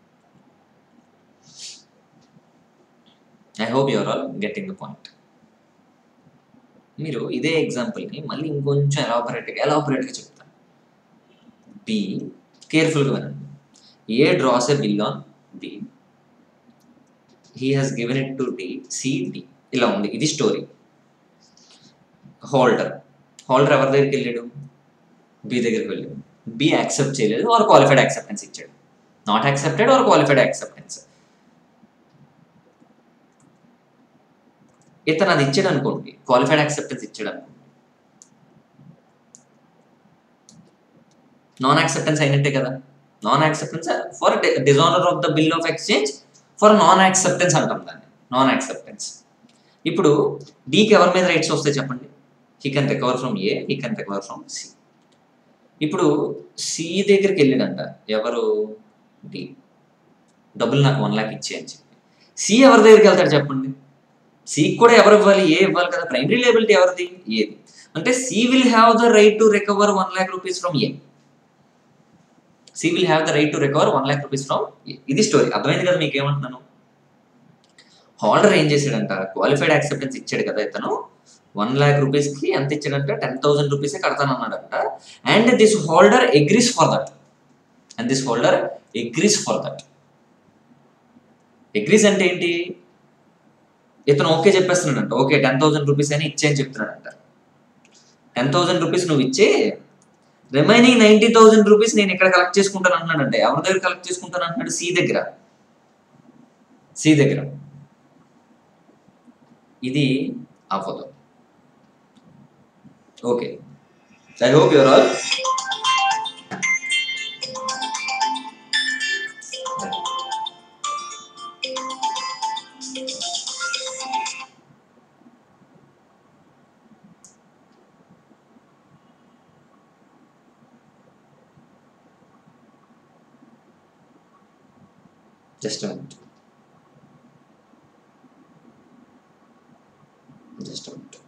I hope your all getting the point మీరు ఇదే ఎగ్జాంపుల్ని మళ్ళీ ఇంకొంచెం ఎలాబరేట్గా ఎలాబరేట్గా చెప్తాను be కేర్ఫుల్గా వినండి A draws a bill on B he has given it to D C D ఇలా ఉంది ఇది స్టోరీ హోల్డర్ హోల్డర్ ఎవరి దగ్గరికి వెళ్ళాడు బి దగ్గరికి వెళ్ళాడు బి యాక్సెప్ట్ చేయలేదు ఆర్ క్వాలిఫైడ్ యాక్సెప్టెన్స్ ఇచ్చాడు not accepted or qualified acceptance ఇతను అది ఇచ్చాడు అనుకోండి క్వాలిఫైడ్ యాక్సెప్టెన్స్ ఇచ్చాడు అనుకోండి నాన్ యాక్సెప్టెన్స్ అయినట్టే కదా non acceptance for dishonour of the bill of exchange for non acceptance అంటాం దాన్ని నాన్ యాక్సెప్టెన్స్ ఇప్పుడు డీకి ఎవరి మీద రైట్స్ వస్తాయి చెప్పండి he can recover from A he can recover from C ఇప్పుడు సి దగ్గరికి వెళ్ళాడంట ఎవరు డి డబ్బులు నాకు వన్ లాక్ ఇచ్చే అని చెప్పి సి ఎవరి దగ్గరికి వెళ్తాడు చెప్పండి సికి కూడా ఎవరు ఇవ్వాలి ఏ ఇవ్వాలి కదా ప్రైమరీ లేబిలిటీ ఎవరిది ఏది అంటే C will have the right to recover one lakh rupees from A C will have the right to recover one lakh rupees from ఇది స్టోరీ అర్థమైంది కదా మీకు ఏమంటున్నాను హోల్డర్ ఏం చేశాడంట క్వాలిఫైడ్ యాక్సెప్టెన్స్ ఇచ్చాడు కదా ఇతను వన్ ల్యాక్ రూపీస్కి ఎంత ఇచ్చాడంట టెన్ థౌసండ్ రూపీసే కడతానన్నాడంట and this holder agrees for that and this holder agrees for that agrees అంటే ఏంటి ఇతను ఓకే చెప్పేస్తున్నాడంట ఓకే టెన్ థౌసండ్ రూపీస్ అని ఇచ్చే అని చెప్తున్నాడంట టెన్ థౌసండ్ రూపీస్ నువ్వు ఇచ్చే రిమైనింగ్ నైన్టీ థౌసండ్ రూపీస్ నేను ఇక్కడ కలెక్ట్ చేసుకుంటాను అంటున్నాడంటే ఎవరి దగ్గర కలెక్ట్ చేసుకుంటాను అంటున్నాడు సి దగ్గర సి దగ్గర ఇది అవ్వదు okay I hope your all Just a minute. Just a minute.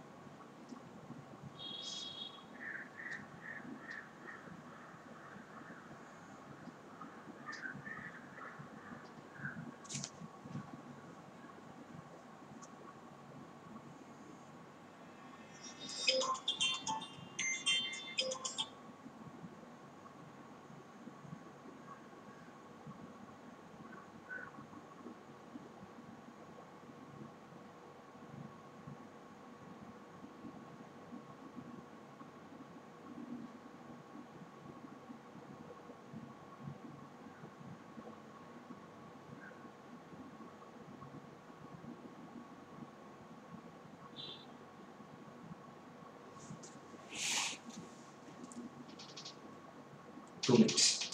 Two minutes.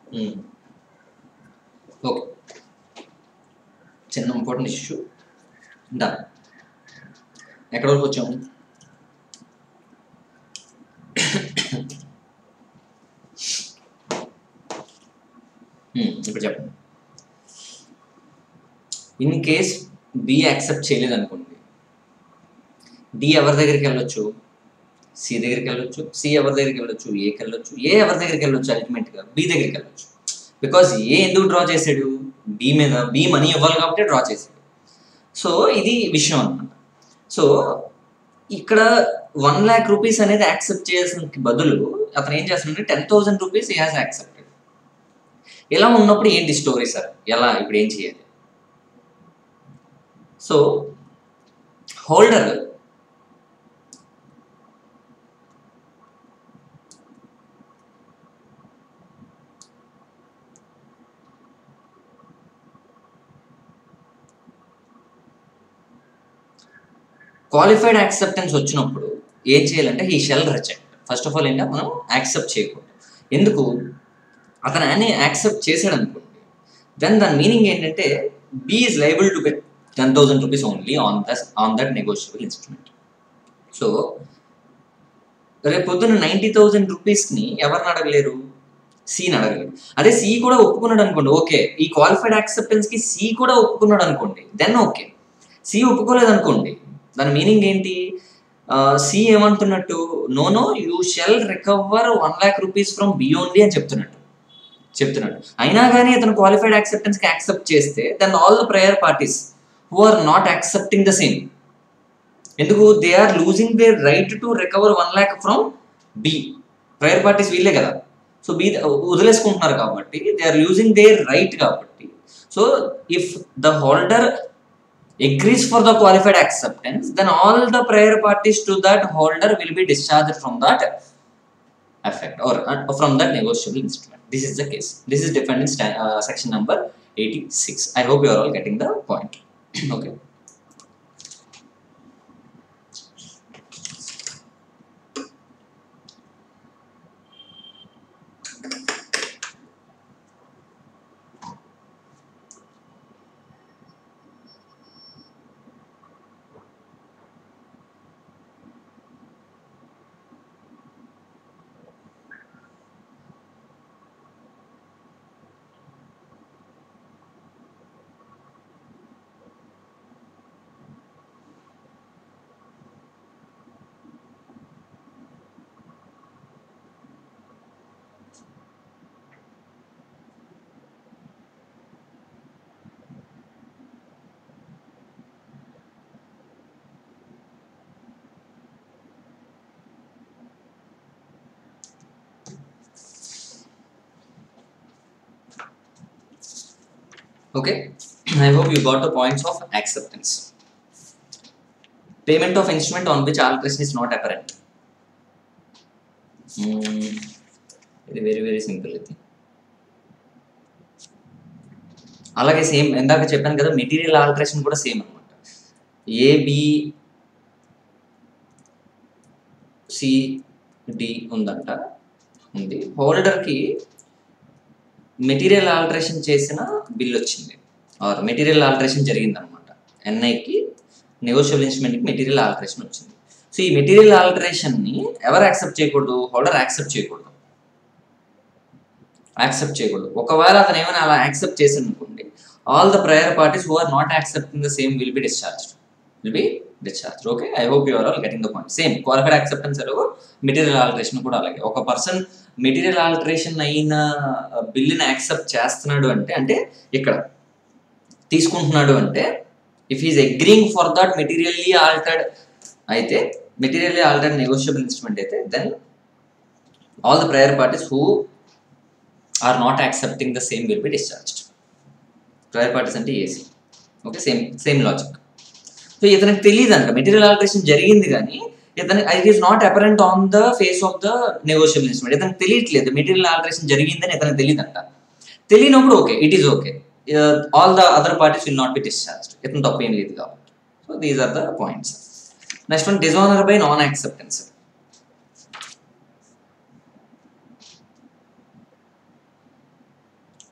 Okay చిన్న ఇంపార్టెంట్ ఇష్యూ డన్ ఎక్కడ వరకు వచ్చాము Hmm, ఇప్పుడు చెప్పండి ఇన్ కేస్ బి యాక్సెప్ట్ చేయలేదు అనుకోండి డి ఎవరి దగ్గరికి వెళ్ళొచ్చు సి దగ్గరికి వెళ్ళొచ్చు సి ఎవరి దగ్గరికి వెళ్ళొచ్చు ఏకి వెళ్ళొచ్చు ఏ ఎవరి దగ్గరికి వెళ్ళొచ్చు అల్టిమేట్గా బి దగ్గరికి వెళ్ళొచ్చు బికాజ్ ఏ ఎందుకు డ్రా చేశాడు బి మీద బి మనీ ఇవ్వాలి కాబట్టి డ్రా చేశాడు సో ఇది విషయం అనమాట సో ఇక్కడ వన్ ల్యాక్ రూపీస్ అనేది యాక్సెప్ట్ చేయాల్సిన బదులు అతను ఏం చేస్తున్నాడంటే ten thousand rupees he has accepted ఇలా ఉన్నప్పుడు ఏంటి స్టోరీ సార్ ఎలా ఇప్పుడు ఏం చేయాలి సో హోల్డర్ క్వాలిఫైడ్ యాక్సెప్టెన్స్ వచ్చినప్పుడు ఏం చేయాలంటే he shall reject first of all ఏంటంటే మనం యాక్సెప్ట్ చేయకూడదు ఎందుకు అతను అని యాక్సెప్ట్ చేశాడు అనుకోండి దెన్ దాని మీనింగ్ ఏంటంటే B is liable to get ten thousand rupees only on thus on that negotiable instrument so రేపు పొద్దున్న నైంటీ థౌసండ్ రూపీస్ని ఎవరిని అడగలేరు సిని అడగలేరు అదే సి కూడా ఒప్పుకున్నాడు అనుకోండి ఓకే ఈ క్వాలిఫైడ్ యాక్సెప్టెన్స్కి సి కూడా ఒప్పుకున్నాడు అనుకోండి దెన్ ఓకే సి ఒప్పుకోలేదు అనుకోండి దాని మీనింగ్ ఏంటి సి ఏమంటున్నట్టు no no you shall recover one lakh rupees from B only అని చెప్తున్నట్టు చెప్తున్నాడు అయినా కానీ అతను క్వాలిఫైడ్ యాక్సెప్టెన్స్కి యాక్సెప్ట్ చేస్తే then all the prior parties who are not accepting the same ఎందుకు they are losing their right to recover one lakh from B prior parties వీళ్ళే కదా సో బి వదిలేసుకుంటున్నారు కాబట్టి they are using their right కాబట్టి so if the holder agrees for the qualified acceptance, then all the prior parties to that holder will be discharged from that effect or uh, from that negotiable instrument. This is the case. This is defined in sta- uh, section number 86. I hope you are all getting the point. okay. Okay. I hope you got the points of acceptance. Payment of instrument on which alteration is not apparent. Hmm. ఇది very very simple ఇది అలాగే same ఇందాక చెప్పాను కదా material alteration కూడా same అనమాట A B C D ఉందంట ఉంది హోల్డర్కి మెటీరియల్ ఆల్టరేషన్ చేసిన బిల్ వచ్చింది ఆర్ మెటీరియల్ ఆల్టరేషన్ జరిగిందనమాట ఎన్ఐకి నెగోషియబుల్ ఇన్స్ట్రుమెంట్కి మెటీరియల్ ఆల్టరేషన్ వచ్చింది సో ఈ మెటీరియల్ ఆల్టరేషన్ని ఎవరు యాక్సెప్ట్ చేయకూడదు హోల్డర్ యాక్సెప్ట్ చేయకూడదు యాక్సెప్ట్ చేయకూడదు ఒకవేళ అతను ఏమైనా అలా యాక్సెప్ట్ చేసాడు అనుకోండి all the prior parties who are not accepting the same will be discharge will be discharge okay I hope your all getting the point same qualified acceptance ఎలాగో material alteration కూడా అలాగే ఒక పర్సన్ మెటీరియల్ ఆల్టరేషన్ అయిన బిల్లుని accept చేస్తున్నాడు అంటే అంటే ఇక్కడ తీసుకుంటున్నాడు అంటే if is agreeing for that materially altered అయితే మెటీరియల్లీ ఆల్టర్డ్ నెగోషియబుల్ ఇన్స్ట్రుమెంట్ అయితే then all the prior parties who are not accepting the same will be discharged prior parties అంటే A C okay same same logic so ఇతనికి తెలియదు అంట material alteration జరిగింది కానీ ఇతను it is not apparent on the face of the negotiable instrument ఇతనికి తెలియట్లేదు material alteration జరిగిందని ఇతనికి తెలియదంట తెలియనప్పుడు okay it is okay all the other parties will not be discharged ఇతను తప్పు ఏం లేదు కాబట్టి so these are the points next one dishonour by non acceptance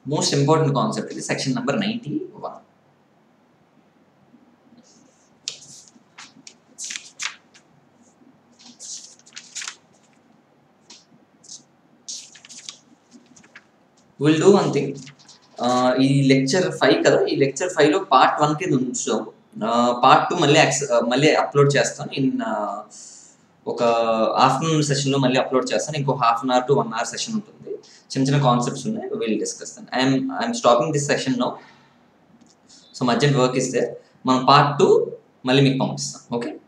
most important concept ఇది section number ninety one will do one thing ఈ lecture five కదా ఈ lecture ఫైవ్లో పార్ట్ వన్ కింద ఉంచుదాం పార్ట్ టూ మళ్ళీ యాక్స్ మళ్ళీ అప్లోడ్ చేస్తాను ఇన్ ఒక ఆఫ్టర్నూన్ సెషన్లో మళ్ళీ అప్లోడ్ చేస్తాను ఇంకో half an hour to one hour session ఉంటుంది చిన్న చిన్న కాన్సెప్ట్స్ ఉన్నాయి will discuss I'm I'm stopping this session no so మధ్యన వర్క్ ఇస్తే మనం పార్ట్ టూ మళ్ళీ మీకు పంపిస్తాం ఓకే